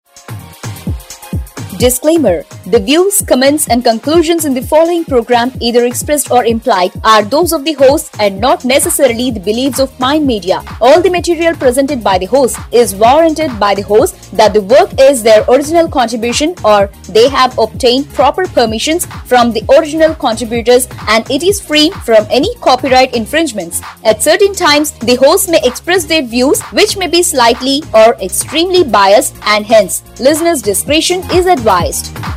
Disclaimer The views, comments, and conclusions in the following program, either expressed or implied, are those of the host and not necessarily the beliefs of Mind Media. All the material presented by the host is warranted by the host that the work is their original contribution or they have obtained proper permissions from the original contributors and it is free from any copyright infringements. At certain times, the host may express their views which may be slightly or extremely biased and hence listeners' discretion is advised.